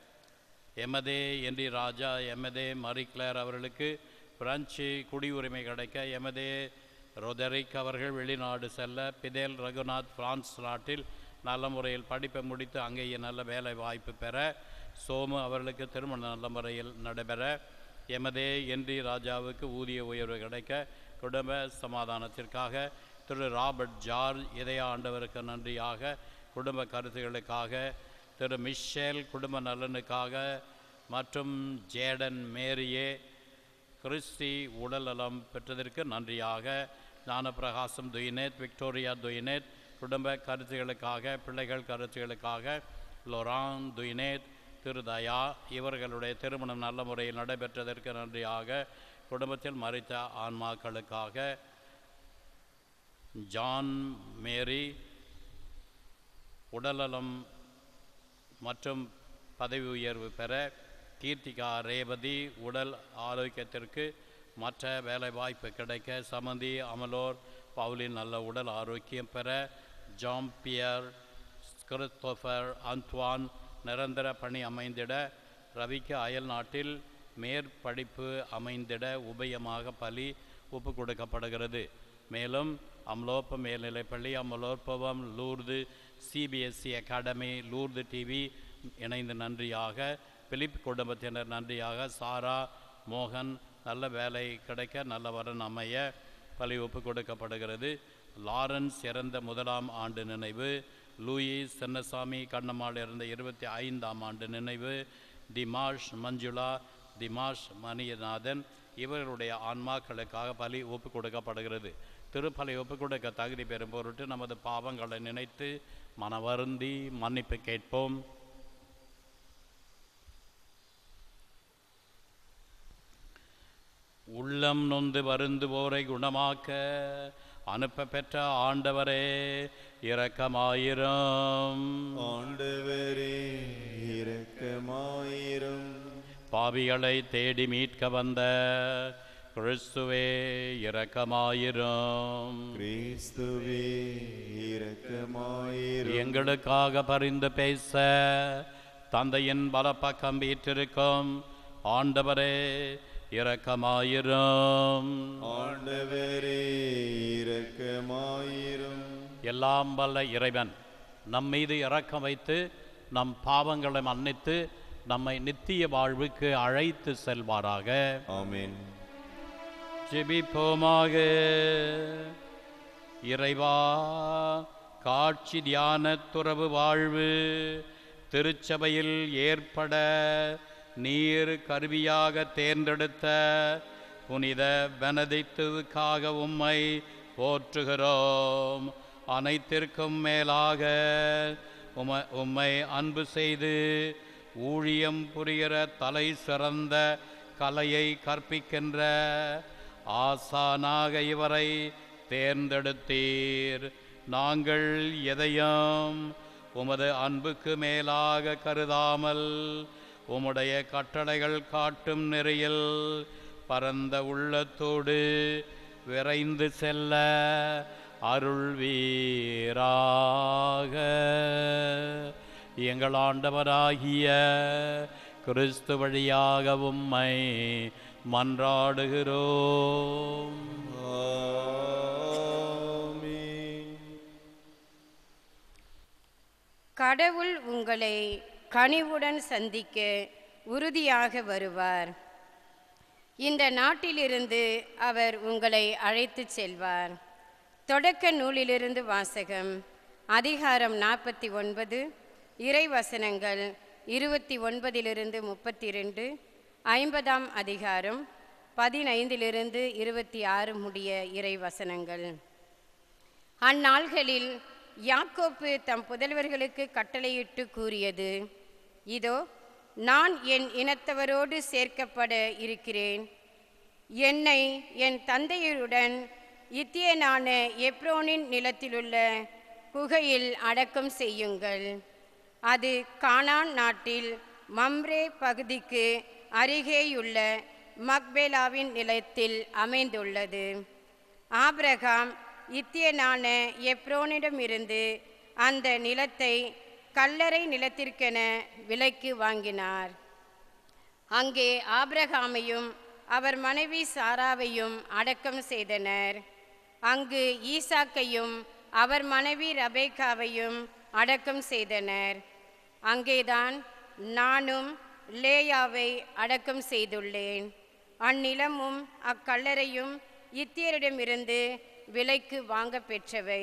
எமதே என்டி ராஜா எமதே மரி கிளேர் அவர்களுக்கு பிரெஞ்சு குடியுரிமை கிடைக்க எமதே ரொதரிக் அவர்கள் வெளிநாடு செல்ல பிதேல் ரகுநாத் பிரான்ஸ் நாட்டில் நல்ல முறையில் படிப்பை முடித்து அங்கேயே நல்ல வேலை வாய்ப்பு பெற சோமு அவர்களுக்கு திருமணம் நல்ல முறையில் நடைபெற எமதே என்டி ராஜாவுக்கு ஊதிய உயர்வு கிடைக்க குடும்ப சமாதானத்திற்காக திரு ராபர்ட் ஜார்ஜ் இதய ஆண்டவருக்கு நன்றியாக குடும்ப கருத்துகளுக்காக திரு மிஷேல் குடும்ப நலனுக்காக மற்றும் ஜேடன் மேரியே கிறிஸ்டி உடல்நலம் பெற்றதற்கு நன்றியாக ஞானப்பிரகாசம் துயினேத் விக்டோரியா துயினேத் குடும்ப கருத்துகளுக்காக பிள்ளைகள் கருத்துகளுக்காக லொரான் துயினேத் திருதயா இவர்களுடைய திருமணம் நல்ல முறையில் நடைபெற்றதற்கு நன்றியாக குடும்பத்தில் மறித்த ஆன்மாக்களுக்காக ஜான் மேரி உடல்நலம் மற்றும் பதவி உயர்வு பெற கீர்த்திகா ரேவதி உடல் ஆரோக்கியத்திற்கு மற்ற வேலை வாய்ப்பு கிடைக்க சமந்தி அமலோர் பவுலின் நல்ல உடல் ஆரோக்கியம் பெற ஜாம்பியர் கிறிஸ்தோஃபர் அந்த்வான் நிரந்தர பணி அமைந்திட ரவிக்கு அயல் நாட்டில் மேற்படிப்பு அமைந்திட உபயமாக பலி ஒப்பு கொடுக்கப்படுகிறது மேலும் அம்லோப்ப மேல்நிலைப்பள்ளி Amalorpavam Lourdes CBSE academy Lourdes TV இணைந்து நன்றியாக பிலிப் குடும்பத்தினர் நன்றியாக சாரா மோகன் நல்ல வேலை கிடைக்க நல்ல வரன் அமைய பலி ஒப்பு கொடுக்கப்படுகிறது லாரன்ஸ் இறந்த முதலாம் ஆண்டு நினைவு லூயிஸ் சின்னசாமி கண்ணம்மாள் இறந்த இருபத்தி ஐந்தாம் ஆண்டு நினைவு திமாஷ் மஞ்சுளா திமாஷ் மணியநாதன் இவர்களுடைய ஆன்மாக்களுக்காக பலி ஒப்பு கொடுக்கப்படுகிறது திருப்பலி ஒப்பு கொடுக்க தகுதி பெறும் பொருட்டு நமது பாவங்களை நினைத்து மனவருந்தி மன்னிப்பு கேட்போம் உள்ளம் நொந்து வருந்துவோரை குணமாக்க அனுப்ப பெற்ற ஆண்டவரே இரக்கமாயிரம் ஆண்டவரே இரக்கமாயிரும் பாவிகளை தேடி மீட்க வந்த கிறிஸ்துவே இரக்கமாயிரும் கிறிஸ்துவே இரக்கமாயிரும் எங்களுக்காக பரிந்து பேச தந்தையின் பலப்பக்கம் வீற்றிருக்கும் ஆண்டவரே இரக்கமாயிரும் ஆண்டவரே இரக்கமாயிரும் எல்லாம் வல்ல இறைவன் நம் மீது இரக்கம் வைத்து நம் பாவங்களை மன்னித்து நம்மை நித்திய வாழ்வுக்கு அழைத்து செல்வாராக ஆமென் ஜெபிப்போமாக இறைவா காட்சி தியான துறவு வாழ்வு திருச்சபையில் ஏற்பட நீர் கருவியாக தேர்ந்தெடுத்த புனித பெனதித்துவுக்காக உம்மை போற்றுகிறோம் அனைத்திற்கும் மேலாக உம உம்மை அன்பு செய்து ஊழியம் புரிகிற தலை சிறந்த கலையை கற்பிக்கின்ற ஆசானாக இவரை தேர்ந்தெடுத்தீர் நாங்கள் எதையும் உமது அன்புக்கு மேலாக கருதாமல் உம்முடைய கட்டளைகள் காட்டும் நெறியில் பரந்த உள்ளத்தோடு விரைந்து செல்ல அருள்வீராக எங்கள் ஆண்டவராகிய கிறிஸ்து வழியாக உம்மை மன்றாடுகிறோம் ஆமென். கடவுள் உங்களை கனிவுடன் சந்திக்க உறுதியாக வருவார் இந்த நாட்டிலிருந்து அவர் உங்களை அழைத்துச் செல்வார் தொடக்க நூலிலிருந்து வாசகம் அதிகாரம் நாற்பத்தி ஒன்பது இறைவசனங்கள் இருபத்தி ஒன்பதிலிருந்து முப்பத்தி ரெண்டு ஐம்பதாம் அதிகாரம் பதினைந்திலிருந்து இருபத்தி ஆறு முடிய இறைவசனங்கள் அந்நாள்களில் யாக்கோப்பு தம் புதல்வர்களுக்கு கட்டளையிட்டு கூறியது இதோ நான் என் இனத்தவரோடு சேர்க்கப்பட இருக்கிறேன் என்னை என் தந்தையருடன் இத்தியனான எப்ரோனின் நிலத்திலுள்ள குகையில் அடக்கம் செய்யுங்கள் அது கானான் நாட்டில் மம்ரே பகுதிக்கு அருகேயுள்ள மக்பேலாவின் நிலத்தில் அமைந்துள்ளது ஆபிரகாம் இத்தியனான எப்ரோனிடமிருந்து அந்த நிலத்தை கல்லறை நிலத்திற்கென விலைக்கு வாங்கினார் அங்கே ஆபிரகாமையும் அவர் மனைவி சாராவையும் அடக்கம் செய்தனர் அங்கு ஈசாக்கையும் அவர் மனைவி ரபேக்காவையும் அடக்கம் செய்தனர் அங்கேதான் நானும் லேயாவை அடக்கம் செய்துள்ளேன் அந்நிலமும் அக்கல்லறையும் இத்தியரிடமிருந்து விலைக்கு வாங்க பெற்றவை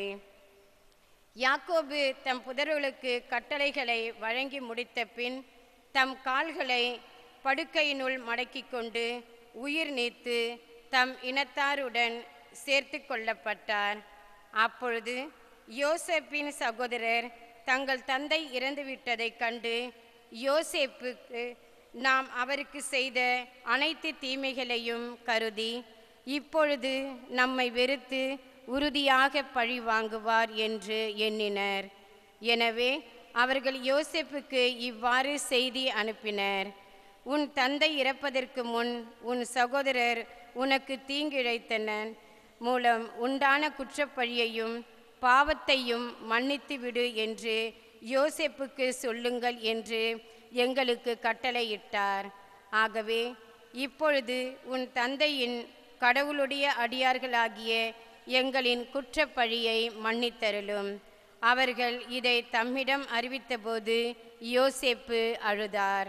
யாக்கோபு தம் புதர்களுக்கு கட்டளைகளை வழங்கி முடித்த பின் தம் கால்களை படுக்கையினுள் மடக்கிக் கொண்டு உயிர் நீத்து தம் இனத்தாருடன் சேர்த்து கொள்ளப்பட்டார் அப்பொழுது யோசேப்பின் சகோதரர் தங்கள் தந்தை இறந்துவிட்டதைக் கண்டு யோசேப்புக்கு நாம் அவருக்கு செய்த அனைத்து தீமைகளையும் கருதி இப்பொழுது நம்மை வெறுத்து உறுதியாக பழி வாங்குவார் என்று எண்ணினர் எனவே அவர்கள் யோசேப்புக்கு இவ்வாறு செய்தி அனுப்பினர் உன் தந்தை இறப்பதற்கு முன் உன் சகோதரர் உனக்கு தீங்கிழைத்தனர் மூலம் உண்டான குற்றப்பழியையும் பாவத்தையும் மன்னித்து விடு என்று யோசேப்புக்கு சொல்லுங்கள் என்று எங்களுக்கு கட்டளையிட்டார் ஆகவே இப்பொழுது உன் தந்தையின் கடவுளுடைய அடியார்களாகிய எங்களின் குற்றப்பழியை மன்னித்தருளும் அவர்கள் இதை தம்மிடம் அறிவித்தபோது யோசேப்பு அழுதார்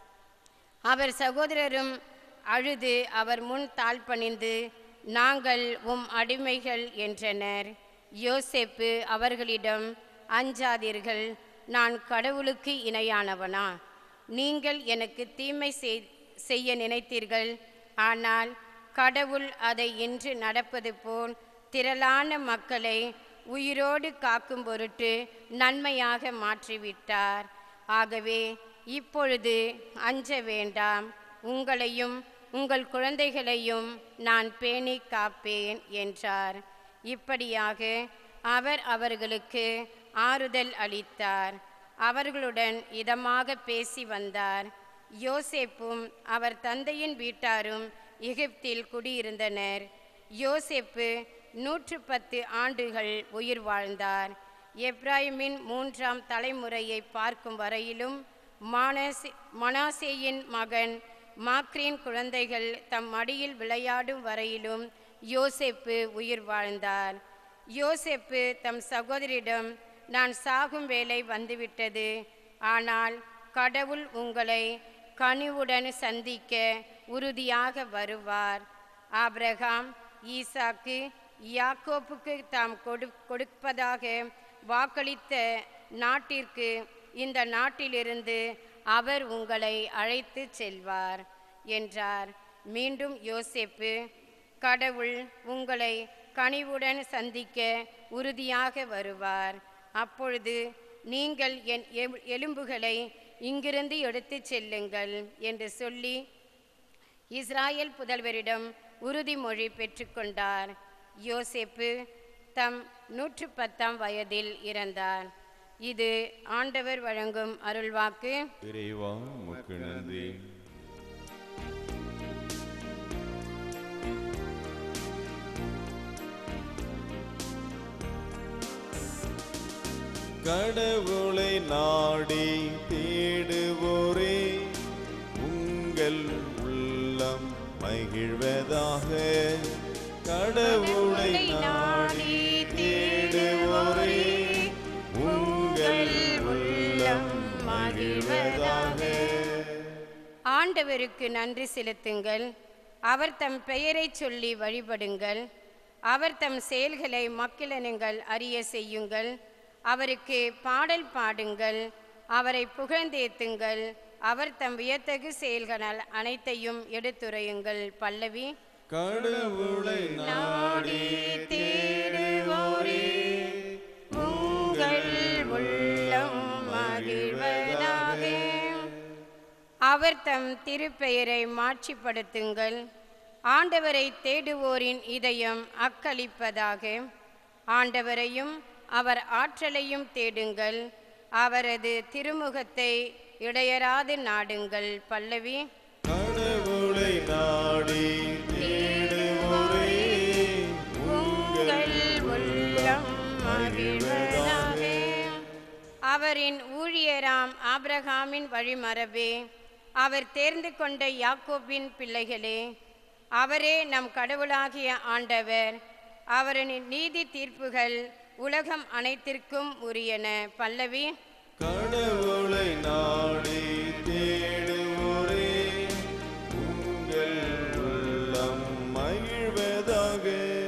அவர் சகோதரரும் அழுது அவர் முன் தாழ்பணிந்து நாங்கள் உம் அடிமைகள் என்றனர் யோசேப்பு அவர்களிடம் அஞ்சாதீர்கள் நான் கடவுளுக்கு இணையானவனா நீங்கள் எனக்கு தீமை செய்- செய்ய நினைத்தீர்கள் ஆனால் கடவுள் அதை இன்று நடப்பது போல் திரளான மக்களை உயிரோடு காக்கும் பொருட்டு நன்மையாக மாற்றிவிட்டார் ஆகவே இப்பொழுது அஞ்ச வேண்டாம் உங்களையும் உங்கள் குழந்தைகளையும் நான் பேணி காப்பேன் என்றார் இப்படியாக அவர் அவர்களுக்கு ஆறுதல் அளித்தார் அவர்களுடன் இதமாக பேசி வந்தார் யோசேப்பும் அவர் தந்தையின் வீட்டாரும் எகிப்தில் குடியிருந்தனர் யோசேப்பு நூற்று பத்து ஆண்டுகள் உயிர் வாழ்ந்தார் எப்ராயிமின் மூன்றாம் தலைமுறையை பார்க்கும் வரையிலும் மானசே மனாசேயின் மகன் மாக்ரீன் குழந்தைகள் தம் மடியில் விளையாடும் வரையிலும் யோசேப்பு உயிர் வாழ்ந்தார் யோசேப்பு தம் சகோதரிடம் நான் சாகும் வேளை வந்துவிட்டது ஆனால் கடவுள் உங்களை கனிவுடன் சந்திக்க உறுதியாக வருவார் ஆபிரகாம் ஈசாக்கு யாக்கோப்புக்கு தாம் கொடு கொடுப்பதாக வாக்களித்த நாட்டிற்கு இந்த நாட்டிலிருந்து அவர் உங்களை அழைத்து செல்வார் என்றார் மீண்டும் யோசேப்பு கடவுள் உங்களை கனிவுடன் சந்திக்க உறுதியாக வருவார் அப்பொழுது நீங்கள் என் எம்- எலும்புகளை இங்கிருந்து எடுத்துச் செல்லுங்கள் என்று சொல்லி இஸ்ராயேல் புதல்வரிடம் உறுதிமொழி பெற்றுக்கொண்டார் யோசேப்பு தம் நூற்று பத்தாம் வயதில் இறந்தார் இது ஆண்டவர் வழங்கும் அருள்வாக்கு இறைவா உமக்கு நன்றி கடவுளை நாடி தேடுவோரே உங்கள் உள்ளம் மகிழ்வதாக கடவுளை நாடி தேடுவோரே உங்கள் உள்ளம் மகிழ்வதாக ஆண்டவருக்கு நன்றி செலுத்துங்கள் அவர் தம் பெயரைச் சொல்லி வழிபடுங்கள் அவர் தம் செயல்களை மக்களினங்கள் அறிய செய்யுங்கள் அவருக்கு பாடல் பாடுங்கள் அவரை புகழ்ந்தேத்துங்கள் அவர் தம் வியத்தகு செயல்களால் அனைத்தையும் எடுத்துரையுங்கள் பல்லவி கடவுளை நாடி தேடுவோரே உங்கள் உள்ளம் மகிழ்வதாக அவர் தம் திருப்பெயரை மாட்சிப்படுத்துங்கள் ஆண்டவரை தேடுவோரின் இதயம் அக்களிப்பதாக ஆண்டவரையும் அவர் ஆற்றலையும் தேடுங்கள் அவரது திருமுகத்தை இடையராது நாடுங்கள் பல்லவி கடவுளை நாடி தேடுவோரே உங்கள் உள்ளம் மகிழ்வதாக அவரின் ஊழியராம் ஆபிரகாமின் வழிமரபே அவர் தேர்ந்து கொண்ட யாக்கோபின் பிள்ளைகளே அவரே நம் கடவுளாகிய ஆண்டவர் அவரின் நீதி தீர்ப்புகள் உலகம் அனைத்திற்கும் உரியன பல்லவி கடவுளை நாடி தேடுவோரே உங்கள் உள்ளம் மகிழ்வதாக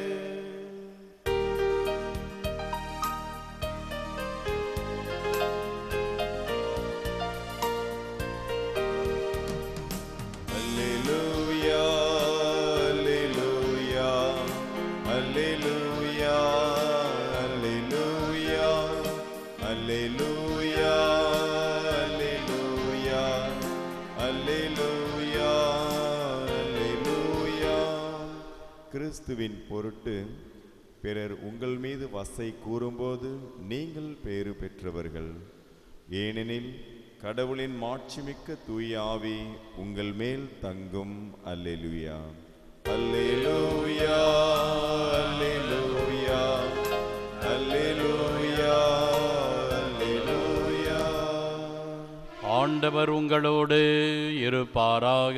அல்லேலூயா அல்லேலூயா அல்லேலூயா அல்லேலூயா அல்லேலூயா அல்லேலூயா அல்லேலூயா அல்லேலூயா கிறிஸ்துவின் பொருட்டு பிறர் உங்கள் மீது வசை கூறும்போது நீங்கள் பேறு பெற்றவர்கள் ஏனெனில் கடவுளின் மாட்சிமிக்க தூய ஆவி உங்கள் மேல் தங்கும் அல்லேலூயா அல்லேலூயா அல்லேலூயா அல்லேலூயா அல்லேலூயா ஆண்டவர் உங்களோடு இருப்பாராக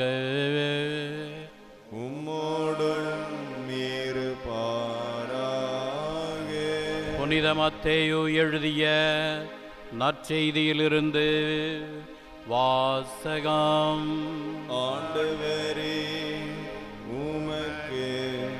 உம்மோடும் இருப்பாராக புனித மத்தேயு எழுதிய நற்செய்தியிலிருந்து வாசகம் ஆண்டவரே உமக்கு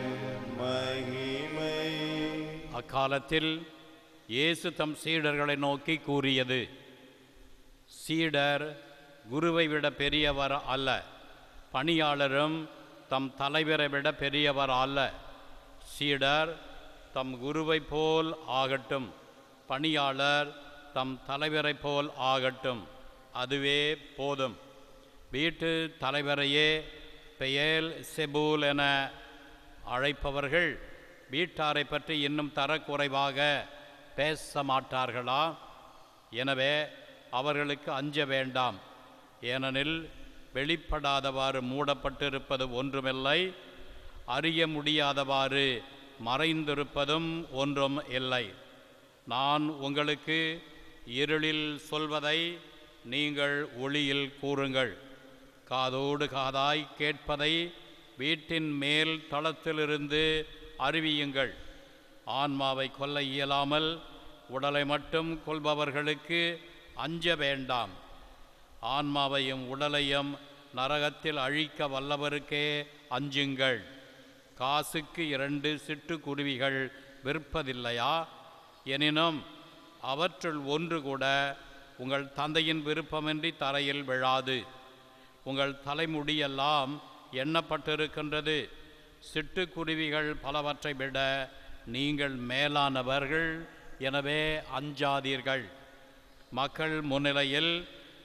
மகிமை அக்காலத்தில் இயேசு தம் சீடர்களை நோக்கி கூறியது சீடர் குருவை விட பெரியவர் அல்ல பணியாளரும் தம் தலைவரை விட பெரியவர் அல்ல சீடர் தம் குருவைப் போல் ஆகட்டும் பணியாளர் தம் தலைவரைப் போல் ஆகட்டும் அதுவே போதும் வீட்டு தலைவரையே பெயல் செபூல் என அழைப்பவர்கள் வீட்டாரை பற்றி இன்னும் தரக்குறைவாக பேச மாட்டார்களா எனவே அவர்களுக்கு அஞ்ச வேண்டாம் ஏனெனில் வெளிப்படாதவாறு மூடப்பட்டிருப்பது ஒன்றுமில்லை அறிய முடியாதவாறு மறைந்திருப்பதும் ஒன்றும் இல்லை நான் உங்களுக்கு இருளில் சொல்வதை நீங்கள் ஒளியில் கூறுங்கள் காதோடு காதாய் கேட்பதை வீட்டின் மேல் தளத்திலிருந்து அறிவியுங்கள் ஆன்மாவை கொல்ல இயலாமல் உடலை மட்டும் கொள்பவர்களுக்கு அஞ்ச வேண்டாம் ஆன்மாவையும் உடலையும் நரகத்தில் அழிக்க வல்லவருக்கே அஞ்சுங்கள் காசுக்கு இரண்டு சிட்டுக்குருவிகள் விற்பதில்லையா எனினும் அவற்றுள் ஒன்று கூட உங்கள் தந்தையின் விருப்பமின்றி தரையில் விழாது உங்கள் தலைமுடியெல்லாம் எண்ணப்பட்டிருக்கின்றது சிட்டுக்குருவிகள் பலவற்றை விட நீங்கள் மேலானவர்கள் எனவே அஞ்சாதீர்கள் மக்கள் முன்னிலையில்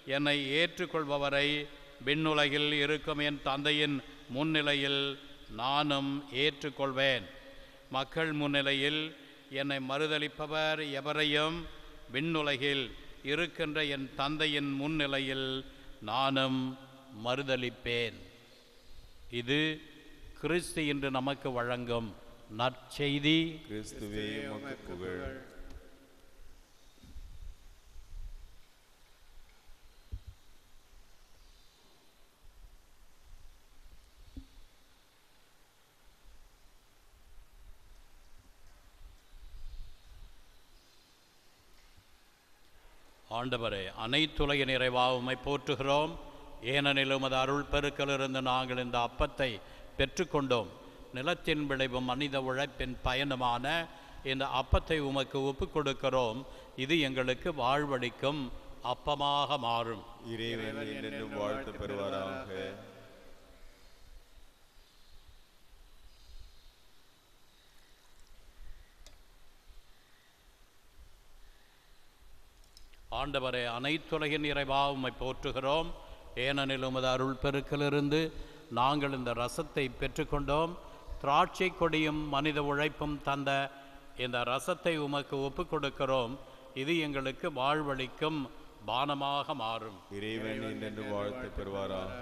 என்னை ஏற்றுக்கொள்பவரை விண்ணுலகில் இருக்கும் என் தந்தையின் முன்னிலையில் நானும் ஏற்றுக்கொள்வேன் மக்கள் முன்னிலையில் என்னை மறுதலிப்பவர் எவரையும் விண்ணுலகில் இருக்கின்ற என் தந்தையின் முன்னிலையில் நானும் மறுதலிப்பேன் இது கிறிஸ்து இன்று நமக்கு வழங்கும் நற்செய்தி கிறிஸ்துவே உமக்கு புகழ் ஆண்டவரே அனைத்துலக நிறைவாக உம்மை போற்றுகிறோம் ஏனெனில் உமது அருள் பெருக்கிலிருந்து நாங்கள் இந்த அப்பத்தை பெற்றுக்கொண்டோம் நிலத்தின் விளைவும் மனித உழைப்பின் பயனுமான இந்த அப்பத்தை உமக்கு ஒப்புக் கொடுக்கிறோம் இது எங்களுக்கு வாழ்வளிக்கும் அப்பமாக மாறும் இறைவன் என்னென்னும் வாழ்த்து பெறுவாராக ஆண்டவரே அனைத்துலகின் இறைவா உம்மை போற்றுகிறோம் ஏனெனில் உமது அருள் பெருக்கிலிருந்து நாங்கள் இந்த ரசத்தை பெற்றுக்கொண்டோம் திராட்சை கொடியும் மனித உழைப்பும் தந்த இந்த ரசத்தை உமக்கு ஒப்புக் கொடுக்கிறோம் இது எங்களுக்கு வாழ்வளிக்கும் பானமாக மாறும் இறைவன் என்னென்று வாழ்த்து பெறுவாராக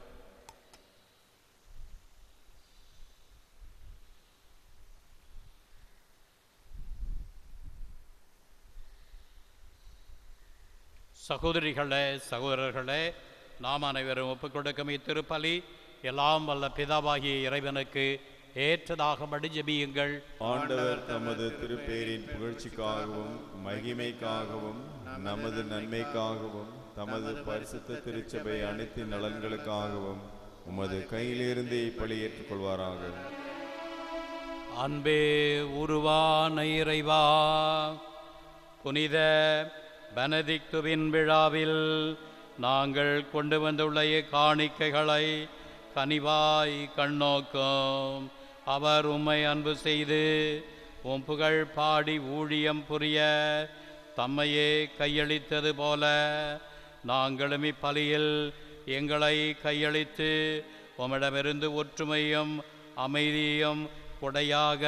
சகோதரிகளே சகோதரர்களே நாம் அனைவரும் ஒப்புக் கொடுக்கும் இத்திருப்பலி எல்லாம் வல்ல பிதாவாகிய இறைவனுக்கு ஏற்றதாகபடி ஜெபியுங்கள் ஆண்டவர் தமது திருப்பேரின் புகழ்ச்சிக்காகவும் மகிமைக்காகவும் நமது நன்மைக்காகவும் தமது பரிசுத்த திருச்சபை அனைத்து நலன்களுக்காகவும் உமது கையிலிருந்து இப்பலி ஏற்றுக்கொள்வாராக அன்பே உருவான இறைவா புனித பெனதிக்துவின் விழாவில் நாங்கள் கொண்டு வந்துள்ள காணிக்கைகளை கனிவாய் கண்ணோக்கும் அவர் உம்மை அன்பு செய்து உம் புகழ் பாடி ஊழியம் புரிய தம்மையே கையளித்தது போல நாங்களும் இப்பலியில் எங்களை கையளித்து உம்மிடமிருந்து ஒற்றுமையும் அமைதியும் கொடையாக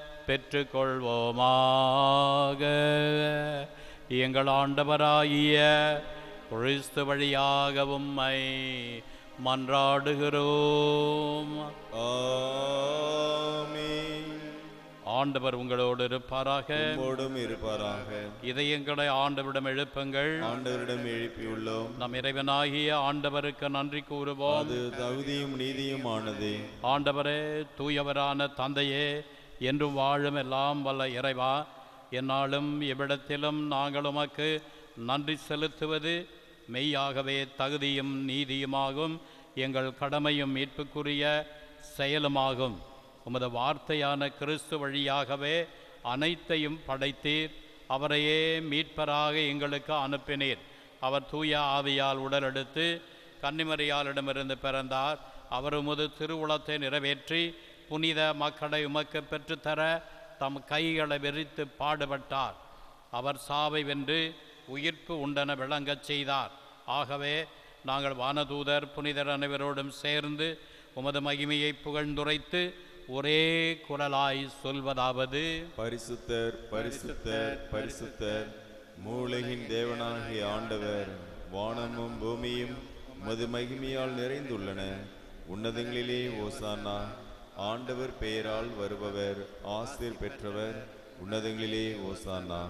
பெற்றுக்கொள்வோமாக எங்கள் ஆண்டவராகிய கிறிஸ்து வழியாக உம்மை மன்றாடுகிறோம் ஆமென். ஆண்டவர் உங்களோடு இருப்பாராக உம்மோடும் இருப்பாராக இதயங்களை ஆண்டவரிடம் எழுப்புங்கள் ஆண்டவரிடம் எழுப்பியுள்ளோம் நம் இறைவனாகிய ஆண்டவருக்கு நன்றி கூறுவோம் அது தகுதியும் நீதியுமானதே ஆண்டவரே தூயவரான தந்தையே என்றும் வாழும் எல்லாம் வல்ல இறைவா என்னாலும் எவ்விடத்திலும் நாங்கள் உமக்கு நன்றி செலுத்துவது மெய்யாகவே தகுதியும் நீதியுமாகும் எங்கள் கடமையும் மீட்புக்குரிய செயலுமாகும் உமது வார்த்தையான கிறிஸ்து வழியாகவே அனைத்தையும் படைத்தீர் அவரையே மீட்பராக எங்களுக்கு அனுப்பினீர் அவர் தூய ஆவியால் உடலெடுத்து கன்னிமரியாளிடமிருந்து பிறந்தார் அவர் உமது திருவுளத்தை நிறைவேற்றி புனித மக்களை உமக்கு பெற்றுத்தர தம் கைகளை விரித்து பாடுபட்டார் அவர் சாவை வென்று உயிர்ப்பு உண்டென விளங்கச் செய்தார் ஆகவே நாங்கள் வானதூதர் புனிதர் அனைவரோடும் சேர்ந்து உமது மகிமையை புகழ்ந்துரைத்து ஒரே குரலாய் சொல்வதாவது பரிசுத்தர் பரிசுத்தர் பரிசுத்தர் மூலகின் தேவனாகிய ஆண்டவர் வானமும் பூமியும் உமது மகிமையால் நிறைந்துள்ளன உன்னதங்களிலே ஓசானா ஆண்டவர் பெயரால் வருபவர் ஆசிர் பெற்றவர் உன்னதங்களிலே ஓசானா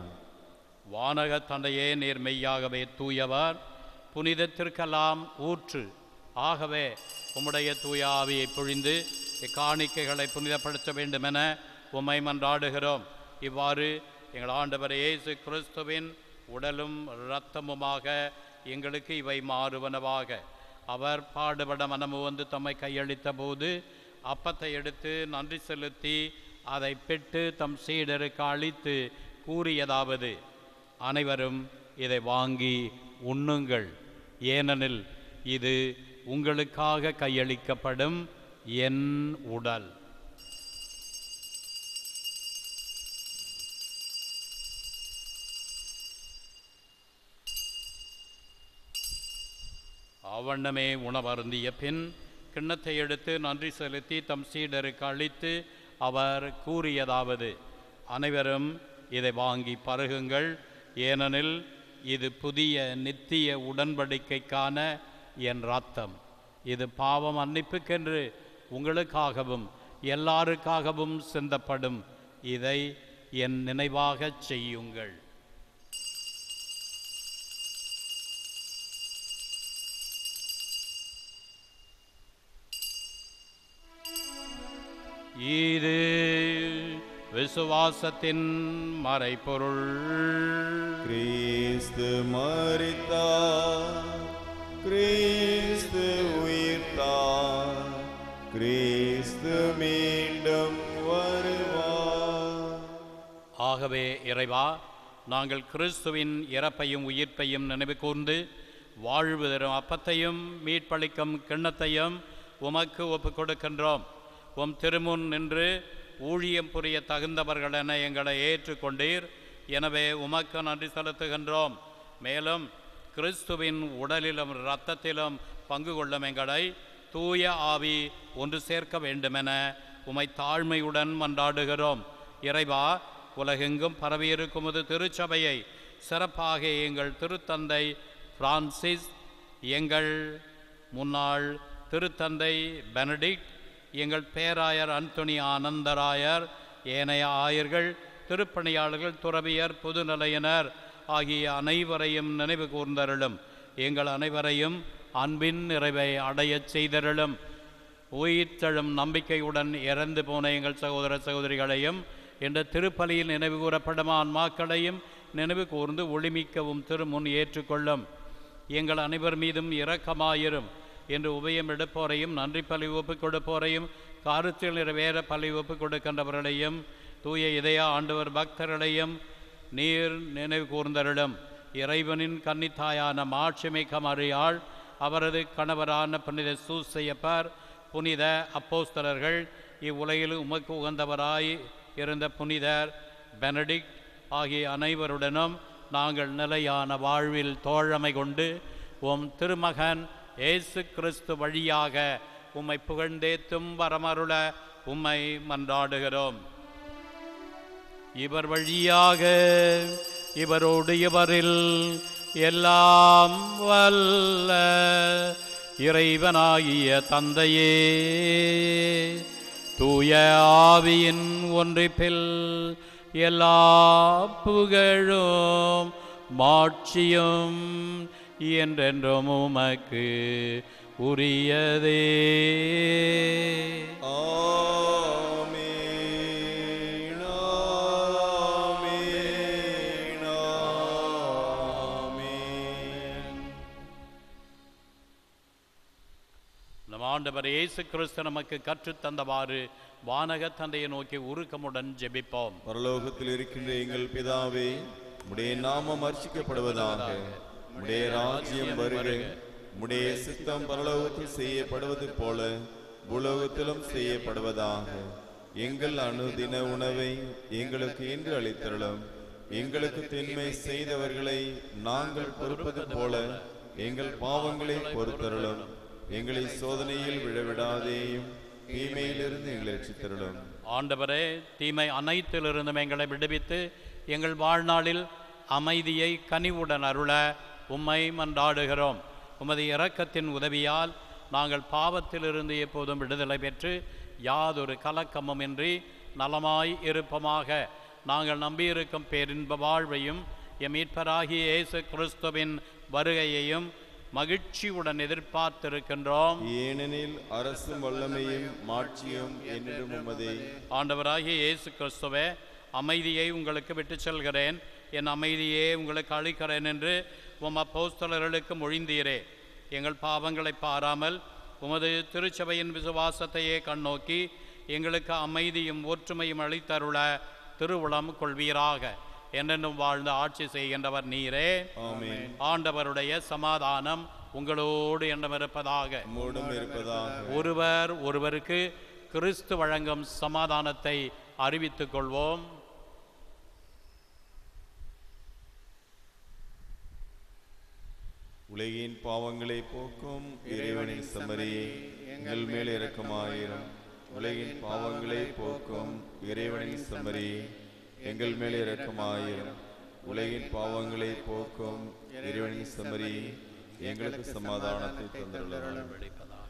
வானக தந்தையே நீர் மெய்யாகவே தூயவர் புனிதத்திற்கெல்லாம் ஊற்று ஆகவே உம்முடைய தூய ஆவியை பொழிந்து இக்காணிக்கைகளை புனிதப்படுத்த வேண்டுமென உம்மை மன்றாடுகிறோம் இவ்வாறு எங்கள் ஆண்டவர் இயேசு கிறிஸ்துவின் உடலும் இரத்தமுமாக எங்களுக்கு இவை மாறுவனவாக அவர் பாடுபட மனமு வந்து தம்மை கையளித்த போது அப்பத்தை எடுத்து நன்றி செலுத்தி அதை பெற்று தம் சீடருக்கு அளித்து கூறியதாவது அனைவரும் இதை வாங்கி உண்ணுங்கள் ஏனெனில் இது உங்களுக்காக கையளிக்கப்படும் என் உடல் அவ்வண்ணமே உணவருந்திய பின் கிண்ணத்தை எடுத்து நன்றி செலுத்தி தம் சீடருக்கு அளித்து அவர் கூறியதாவது அனைவரும் இதை வாங்கி பருகுங்கள் ஏனெனில் இது புதிய நித்திய உடன்படிக்கைக்கான என் ரத்தம் இது பாவம் மன்னிப்புக்கென்று உங்களுக்காகவும் எல்லாருக்காகவும் சிந்தப்படும் இதை என் நினைவாகச் செய்யுங்கள் இது விசுவாசத்தின் மறைபொருள் கிறிஸ்து மரித்தார் கிறிஸ்து உயிர்த்தார் கிறிஸ்து மீண்டும் வருவார் ஆகவே இறைவா நாங்கள் கிறிஸ்துவின் இறப்பையும் உயிர்ப்பையும் நினைவு கூர்ந்து வாழ்வு தரும் அப்பத்தையும் மீட்பளிக்கும் கிண்ணத்தையும் உமக்கு ஒப்புக் கொடுக்கின்றோம் உம் திருமுன் நின்று ஊழியம் புரிய தகுந்தவர்கள் என எங்களை ஏற்றுக்கொண்டீர் எனவே உமக்கு நன்றி செலுத்துகின்றோம் மேலும் கிறிஸ்துவின் உடலிலும் இரத்தத்திலும் பங்கு கொள்ளும் எங்களை தூய ஆவி ஒன்று சேர்க்க வேண்டுமென உமை தாழ்மையுடன் மன்றாடுகிறோம் இறைவா உலகெங்கும் பரவியிருக்கும் ஒரு திருச்சபையை சிறப்பாக எங்கள் திருத்தந்தை பிரான்சிஸ் எங்கள் முன்னாள் திருத்தந்தை பெனடிக்ட் எங்கள் பேராயர் அந்தோனி ஆனந்தராயர் ஏனைய ஆயர்கள் திருப்பணியாளர்கள் துறவியர் பொதுநிலையினர் ஆகிய அனைவரையும் நினைவு கூர்ந்தருளும் எங்கள் அனைவரையும் அன்பின் நிறைவை அடையச் செய்தருளும் உயிர்த்தெழும் நம்பிக்கையுடன் இறந்து போன எங்கள் சகோதர சகோதரிகளையும் என்ற திருப்பலியில் நினைவு கூறப்படும் ஆன்மாக்களையும் நினைவு கூர்ந்து ஒளிமிக்கவும் திருமுன் ஏற்றுக்கொள்ளும் எங்கள் அனைவர் மீதும் இரக்கமாயிரும் என்று உபயம் எடுப்போரையும் நன்றி பலி ஒப்புக் கொடுப்போரையும் காரத்தில் நிறைவேற பலி ஒப்புக் கொடுக்கின்றவர்களையும் தூய இதய ஆண்டவர் பக்தர்களையும் நீர் நினைவு கூர்ந்தருளும் இறைவனின் கன்னித்தாயான மாட்சிமிக்க மறியாள் அவரது கணவரான புனித சூசையப்பர் புனித அப்போஸ்தலர்கள் இவ்வுலகில் உமக்கு உகந்தவராய் இருந்த புனிதர் பெனடிக்ட் ஆகிய அனைவருடனும் நாங்கள் நிலையான வாழ்வில் தோழமை கொண்டு உம் திருமகன் இயேசு கிறிஸ்து வழியாக உம்மை புகழ்ந்தேத்தும் வரமருள உம்மை மன்றாடுகிறோம் இவர் வழியாக இவரோடு இவரில் எல்லாம் வல்ல இறைவனாகிய தந்தையே தூய ஆவியின் ஒன்றிப்பில் எல்லா புகழும் மாட்சியும் என்றென்றும் உமக்கு உரியதே ஆமென், ஆமென், ஆமென். நம் ஆண்டவர் இயேசு கிறிஸ்து நமக்கு கற்றுத் தந்தவாறு வானக தந்தையை நோக்கி உருக்கமுடன் ஜெபிப்போம் பரலோகத்தில் இருக்கின்ற எங்கள் பிதாவே உடைய நாமம் அர்ச்சிக்கப்படுவதாக உடைய ராஜ்யம் வருக உடைய சித்தம் பரலோகத்தில் செய்யப்படுவது போல உலகத்திலும் செய்யப்படுவதாக எங்கள் அனுதின உணவை எங்களுக்கு இன்று அளித்தருளும் எங்களுக்கு தின்மை செய்தவர்களை நாங்கள் பொறுப்பது போல எங்கள் பாவங்களை பொறுத்தருளும் எங்களை சோதனையில் விழவிடாதேயும் தீமையிலிருந்து எங்களை ரட்சித்தருளும் ஆண்டவரே தீமை அனைத்திலிருந்தும் எங்களை விடுவித்து எங்கள் வாழ்நாளில் அமைதியை கனிவுடன் அருள உம்மை மன்றாடுகிறோம் உமது இரக்கத்தின் உதவியால் நாங்கள் பாவத்திலிருந்து எப்போதும் விடுதலை பெற்று யாதொரு கலக்கமும் இன்றி நலமாய் இருப்பமாக நாங்கள் நம்பியிருக்கும் பேரின்ப வாழ்வையும் எம் மீட்பராகிய இயேசு கிறிஸ்துவின் வருகையையும் மகிழ்ச்சியுடன் எதிர்பார்த்திருக்கின்றோம் ஏனெனில் அரசும் வல்லமையும் மாட்சியும் என்னிடம் உமதே ஆண்டவராகிய இயேசு கிறிஸ்துவே அமைதியை உங்களுக்கு விட்டுச் செல்கிறேன் என் அமைதியே உங்களுக்கு அளிக்கிறேன் என்று உம் அப்போஸ்தலர்களுக்கு மொழிந்தீரே எங்கள் பாவங்களை பாராமல் உமது திருச்சபையின் விசுவாசத்தையே கண்ணோக்கி எங்களுக்கு அமைதியும் ஒற்றுமையும் அளித்தருள திருவுளம் கொள்வீராக என்றென்றும் வாழ்ந்து ஆட்சி செய்கின்றவர் நீரே ஆமென் ஆண்டவருடைய சமாதானம் உங்களோடு என்றும் இருப்பதாக மூடும் இருப்பதாக ஒருவர் ஒருவருக்கு கிறிஸ்து வழங்கும் சமாதானத்தை அறிவித்துக் கொள்வோம் உலகின் பாவங்களை போக்கும் இறைவனின் செம்மறியே எங்கள் மேல் இரக்கமாயிரும் உலகின் பாவங்களை போக்கும் இறைவனின் செம்மறியே எங்கள் மேல் இரக்கமாயிரும் உலகின் பாவங்களை போக்கும் இறைவனின் செம்மறியே எங்களுக்கு சமாதானத்தை தந்துள்ளனர் வெளிப்பதாக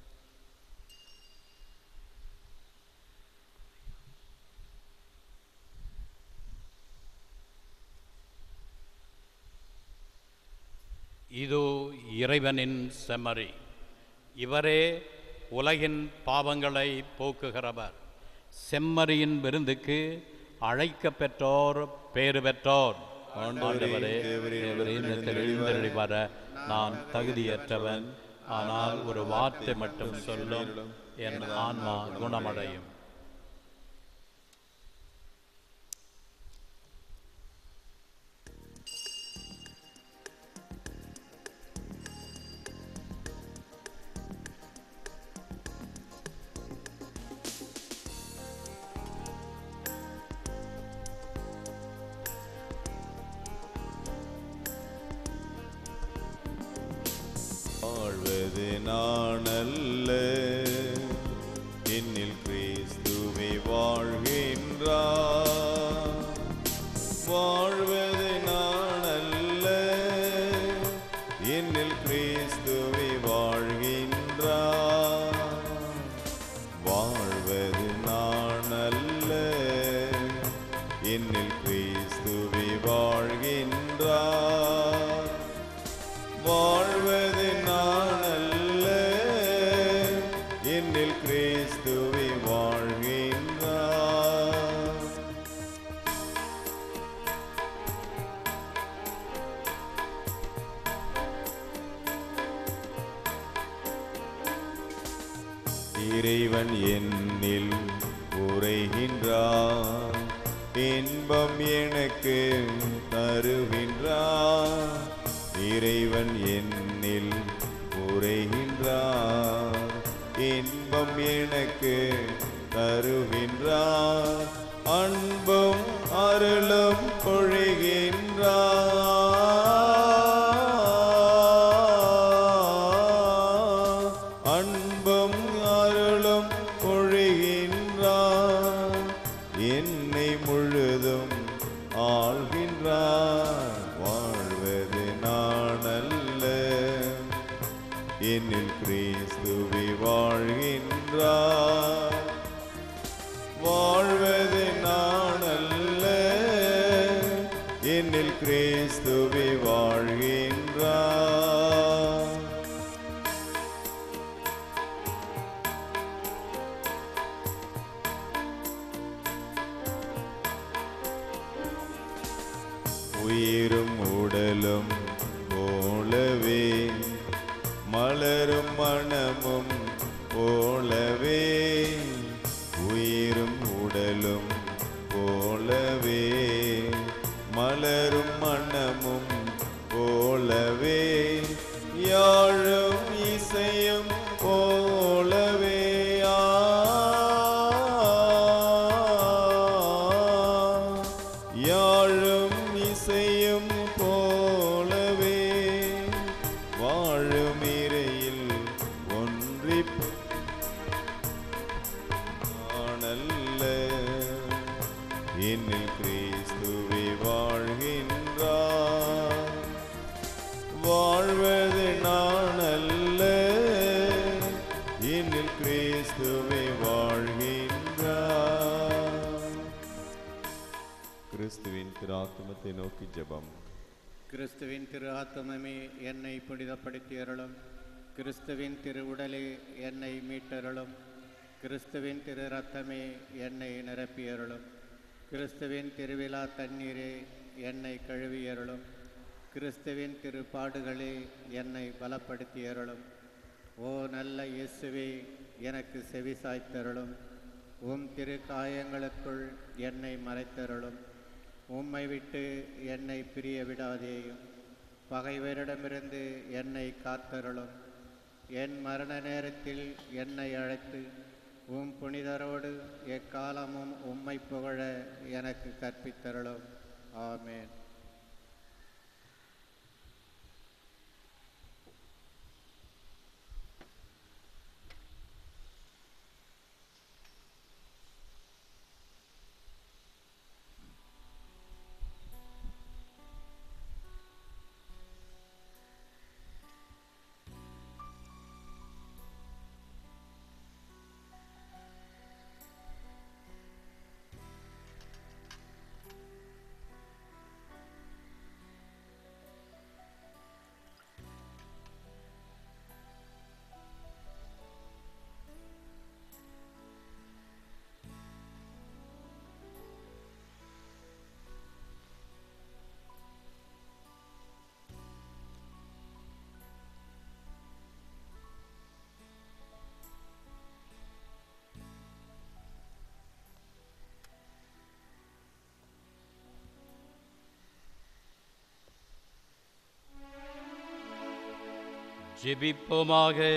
இது இறைவனின் செம்மறி இவரே உலகின் பாவங்களை போக்குகிறவர் செம்மறியின் விருந்துக்கு அழைக்கப் பெற்றோர் பேறு பெற்றோர் ஆண்டவரே தேவரே இன்னத்தில் எழுந்தருளி வர நான் தகுதியற்றவன் ஆனால் ஒரு வார்த்தை மட்டும் சொல்லும் என் ஆன்மா குணமடையும் வாழ்வது நான் அல்ல என்னில் கிறிஸ்துவை வாழ்கின்றார் வாழ்வது நான் அல்ல என்னில் கிறிஸ்துவை வாழ்கின்றார் வாழ்வது நான் அல்ல என்னில் கிறிஸ்துவை வாழ்கின்றார் வாழ்வது நான் அல்ல என்னில் கிறிஸ்துவை வாழ்கின்றார் இறைவன் என்னில் உரைகின்றார் இன்பம் எனக்கு தருகின்றார் இறைவன் என்னில் உரைகின்றார் இன்பம் எனக்கு தருகின்றார் அன்பும் அருளும் பொழிகின்றார் அன்பும் அருளும் பொழிகின்றார் என்னை முழுதும் ஆள்கின்றார் வாழ்வது நான் அல்ல என்னில் கிறிஸ்துவை வாழ்கின்றார் வாழ்வது நான் அல்ல என்னில் கிறிஸ்துவை வாழ்கின்றார் உயிரும் உடலும் போலவே மலரும் மனமும் போலவே உயிரும் உடலும் போலவே மலரும் மனமும் போலவே யாழும் இசையும் போலவே ஆ. யாழும் இசையும் போலவே வாழும் இறையில் ஒன்றி நானல்ல என்னில் கிறிஸ்துவை வாழ்கின்றார் வாழ்வது நான் அல்ல என்னில் கிறிஸ்துவை வாழ்கின்றார் கிறிஸ்துவின் திராத்மத்தை நோக்கி ஜெபம் கிறிஸ்துவின் திரு ஆத்துமமே என்னை புனிதப்படுத்தி அருளும் கிறிஸ்துவின் திரு உடலே என்னை மீட்டருளும் கிறிஸ்துவின் திரு ரத்தமே என்னை நிரப்பி அருளும் கிறிஸ்துவின் திருவிழா தண்ணீரே என்னை கழுவி அருளும் கிறிஸ்துவின் திரு பாடுகளே என்னை பலப்படுத்தி அருளும் ஓ நல்ல இயேசுவே எனக்கு செவி சாய்த்தருளும் உம் திரு காயங்களுக்குள் என்னை மறைத்தருளும் உம்மை விட்டு என்னை பிரிய விடாதேயும் பகைவரிடமிருந்து என்னை காத்தருளும் என் மரண நேரத்தில் என்னை அழைத்து உம் புனிதரோடு எக்காலமும் உம்மை புகழ எனக்கு கற்பித்தருளும் ஆமென் ஜெபிப்போமாக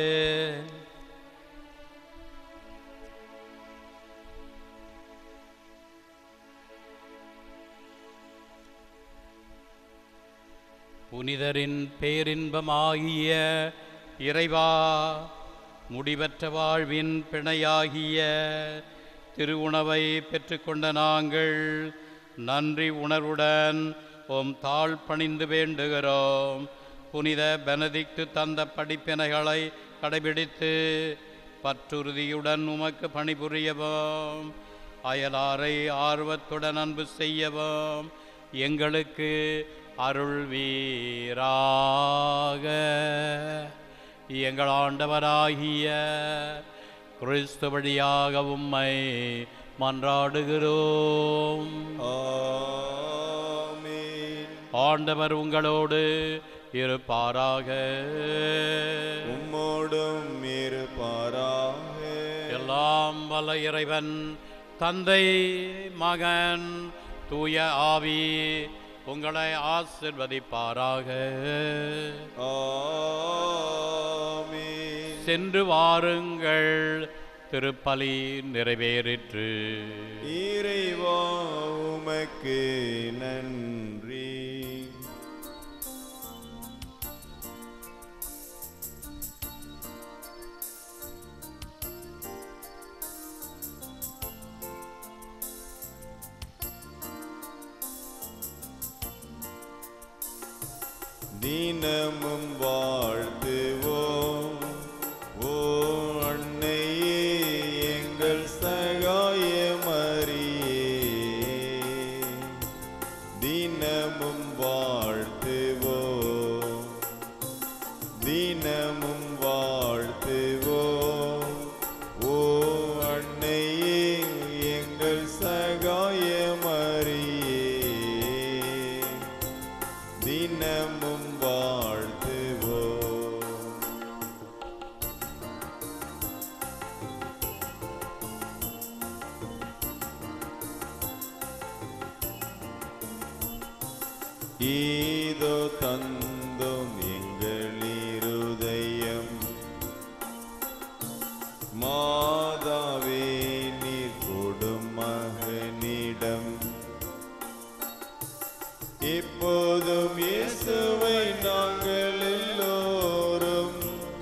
புனிதரின் பேரின்பமாகிய இறைவா முடிவற்ற வாழ்வின் பிணையாகிய திருவுணவை பெற்றுக்கொண்ட நாங்கள் நன்றி உணர்வுடன் உம் தாழ் பணிந்து வேண்டுகிறோம் புனித பெனதிக்டு தந்த படிப்பினைகளை கடைபிடித்து பற்றுறுதியுடன் உமக்கு பணிபுரியவும் அயலாரை ஆர்வத்துடன் அன்பு செய்யவும் எங்களுக்கு அருள் வீராக எங்கள் ஆண்டவராகிய கிறிஸ்து வழியாக உம்மை மன்றாடுகிறோம் ஆமென். ஆண்டவர் உங்களோடு இருப்பாராக உம்மோடும் இருப்பாராக எல்லாம் வல்ல இறைவன் தந்தை மகன் தூய ஆவி உங்களை ஆசிர்வதிப்பாராக ஆமென். சென்று வாருங்கள் திருப்பலி நிறைவேறிற்று இறைவா உமக்கு நன்றி தினமும் வாழ்த்துவோம் ஓ அன்னையே எங்கள் சகாயமரியே தினமும் வாழ்த்துவோம் தினமும் வாழ்த்துவோம் ஓ அன்னையே எங்கள் சகாயமரியே தினமும் வாழ்த்துவோம் ஈதோ தந்தோம் எங்கள் இருதயம் மாதாவே நீர் கொடும் மகனிடம் இப்போதும் இயேசுவை நாங்கள் எல்லோரும்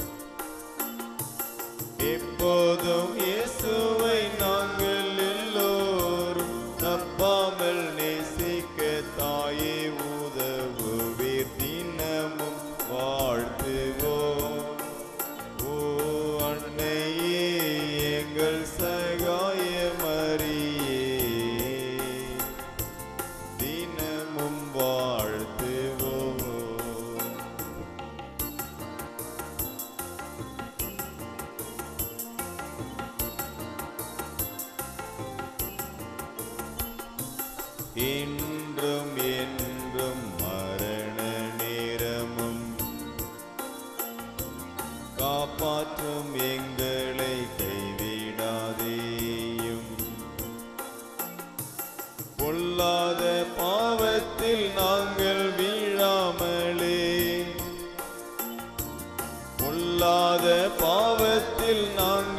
இப்போதும் இயேசுவை நாங்கள் எல்லோரும் தப்பாமல் நேசிக்க தாயே உதவுவீர் தினமும் வாழ்த்துவோம் ஓ அன்னையே எங்கள் சகாயமரியே தினமும் வாழ்த்துவோம் இன்றும் என்றும் மரண நேரமும் காப்பாற்றும் எங்களை கைவிடாதேயும் பொல்லாத பாவத்தில் நாங்கள் வீழாமலே பொல்லாத பாவத்தில் நாங்கள்